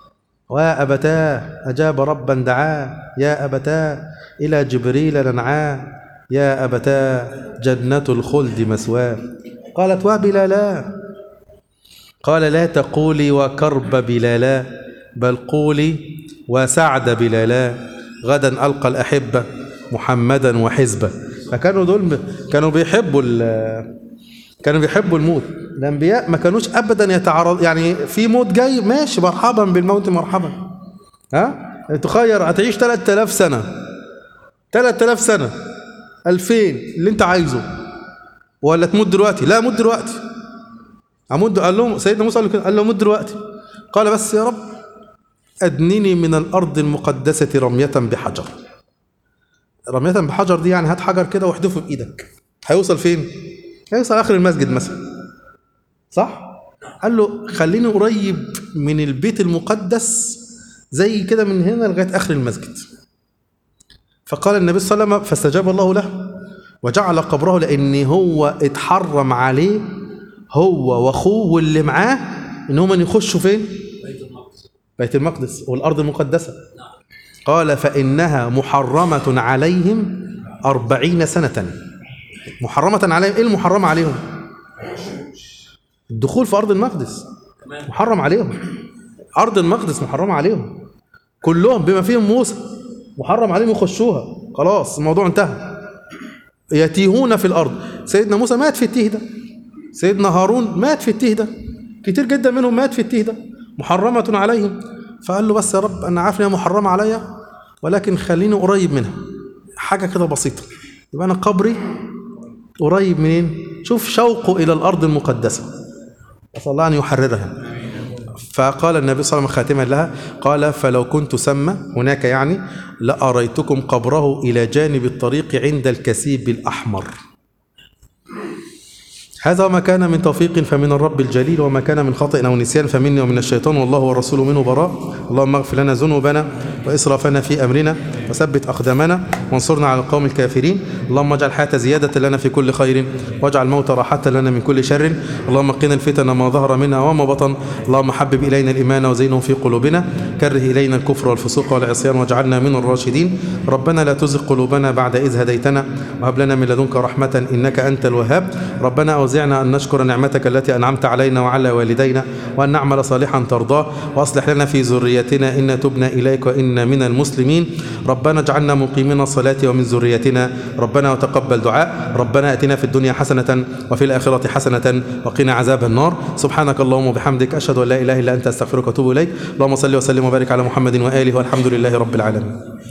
وأبتاه أجاب ربا دعاه يا أبتاه إلى جبريل ننعاه يا أبتاه جنة الخلد مسواه قالت وبلالا قال لا تقولي وكرب بلالا بل قولي وسعد بلالا غدا ألقى الأحبة محمدا وحزبه فكانوا دول ب- كانوا بيحبوا ال- كانوا بيحبوا الموت الانبياء ما كانوش ابدا يتعرض يعني في موت جاي ماشي مرحبا بالموت مرحبا ها تخير هتعيش 3000 سنه 3000 سنه 2000 اللي انت عايزه ولا تموت دلوقتي لا موت دلوقتي اموت قال لهم سيدنا موسى قال له كده، قال له موت دلوقتي قال بس يا رب ادنني من الارض المقدسه رميه بحجر رميه بحجر دي يعني هات حجر كده واحدفه بايدك هيوصل فين هيوصل اخر المسجد مثلا صح قال له خليني قريب من البيت المقدس زي كده من هنا لغايه اخر المسجد فقال النبي صلى الله عليه وسلم فاستجاب الله له وجعل قبره لان هو اتحرم عليه هو واخوه واللي معاه ان هم يخشوا فين بيت المقدس بيت المقدس والارض المقدسه قال فانها محرمه عليهم أربعين سنه محرمه عليهم ايه المحرمه عليهم الدخول في ارض المقدس محرم عليهم ارض المقدس محرمه عليهم كلهم بما فيهم موسى محرم عليهم يخشوها خلاص الموضوع انتهى يتيهون في الارض سيدنا موسى مات في التيه ده سيدنا هارون مات في التيه ده كتير جدا منهم مات في التيه ده محرمه عليهم فقال له بس يا رب انا عارف انها محرمه عليا ولكن خليني قريب منها حاجه كده بسيطه يبقى انا قبري قريب منين شوف شوقه الى الارض المقدسه أسأل الله أن يحررها فقال النبي صلى الله عليه وسلم خاتما لها قال فلو كنت سمى هناك يعني لأريتكم قبره إلى جانب الطريق عند الكسيب الأحمر هذا ما كان من توفيق فمن الرب الجليل وما كان من خطأ أو نسيان فمني ومن الشيطان والله ورسوله منه براء اللهم اغفر لنا ذنوبنا وإسرافنا في أمرنا وثبت أقدامنا وانصرنا على القوم الكافرين اللهم اجعل الحياة زيادة لنا في كل خير واجعل الموت راحة لنا من كل شر اللهم قنا الفتن ما ظهر منها وما بطن اللهم حبب إلينا الإيمان وزينه في قلوبنا كره إلينا الكفر والفسوق والعصيان واجعلنا من الراشدين ربنا لا تزغ قلوبنا بعد إذ هديتنا وهب لنا من لدنك رحمة إنك أنت الوهاب ربنا أوزعنا أن نشكر نعمتك التي أنعمت علينا وعلى والدينا وأن نعمل صالحا ترضاه وأصلح لنا في ذريتنا إن تبنا إليك وإنا من المسلمين رب ربنا اجعلنا مقيمين الصلاة ومن ذريتنا ربنا وتقبل دعاء ربنا اتنا في الدنيا حسنة وفي الآخرة حسنة وقنا عذاب النار سبحانك اللهم وبحمدك أشهد أن لا إله إلا أنت أستغفرك وأتوب إليك اللهم صل وسلم وبارك على محمد وآله والحمد لله رب العالمين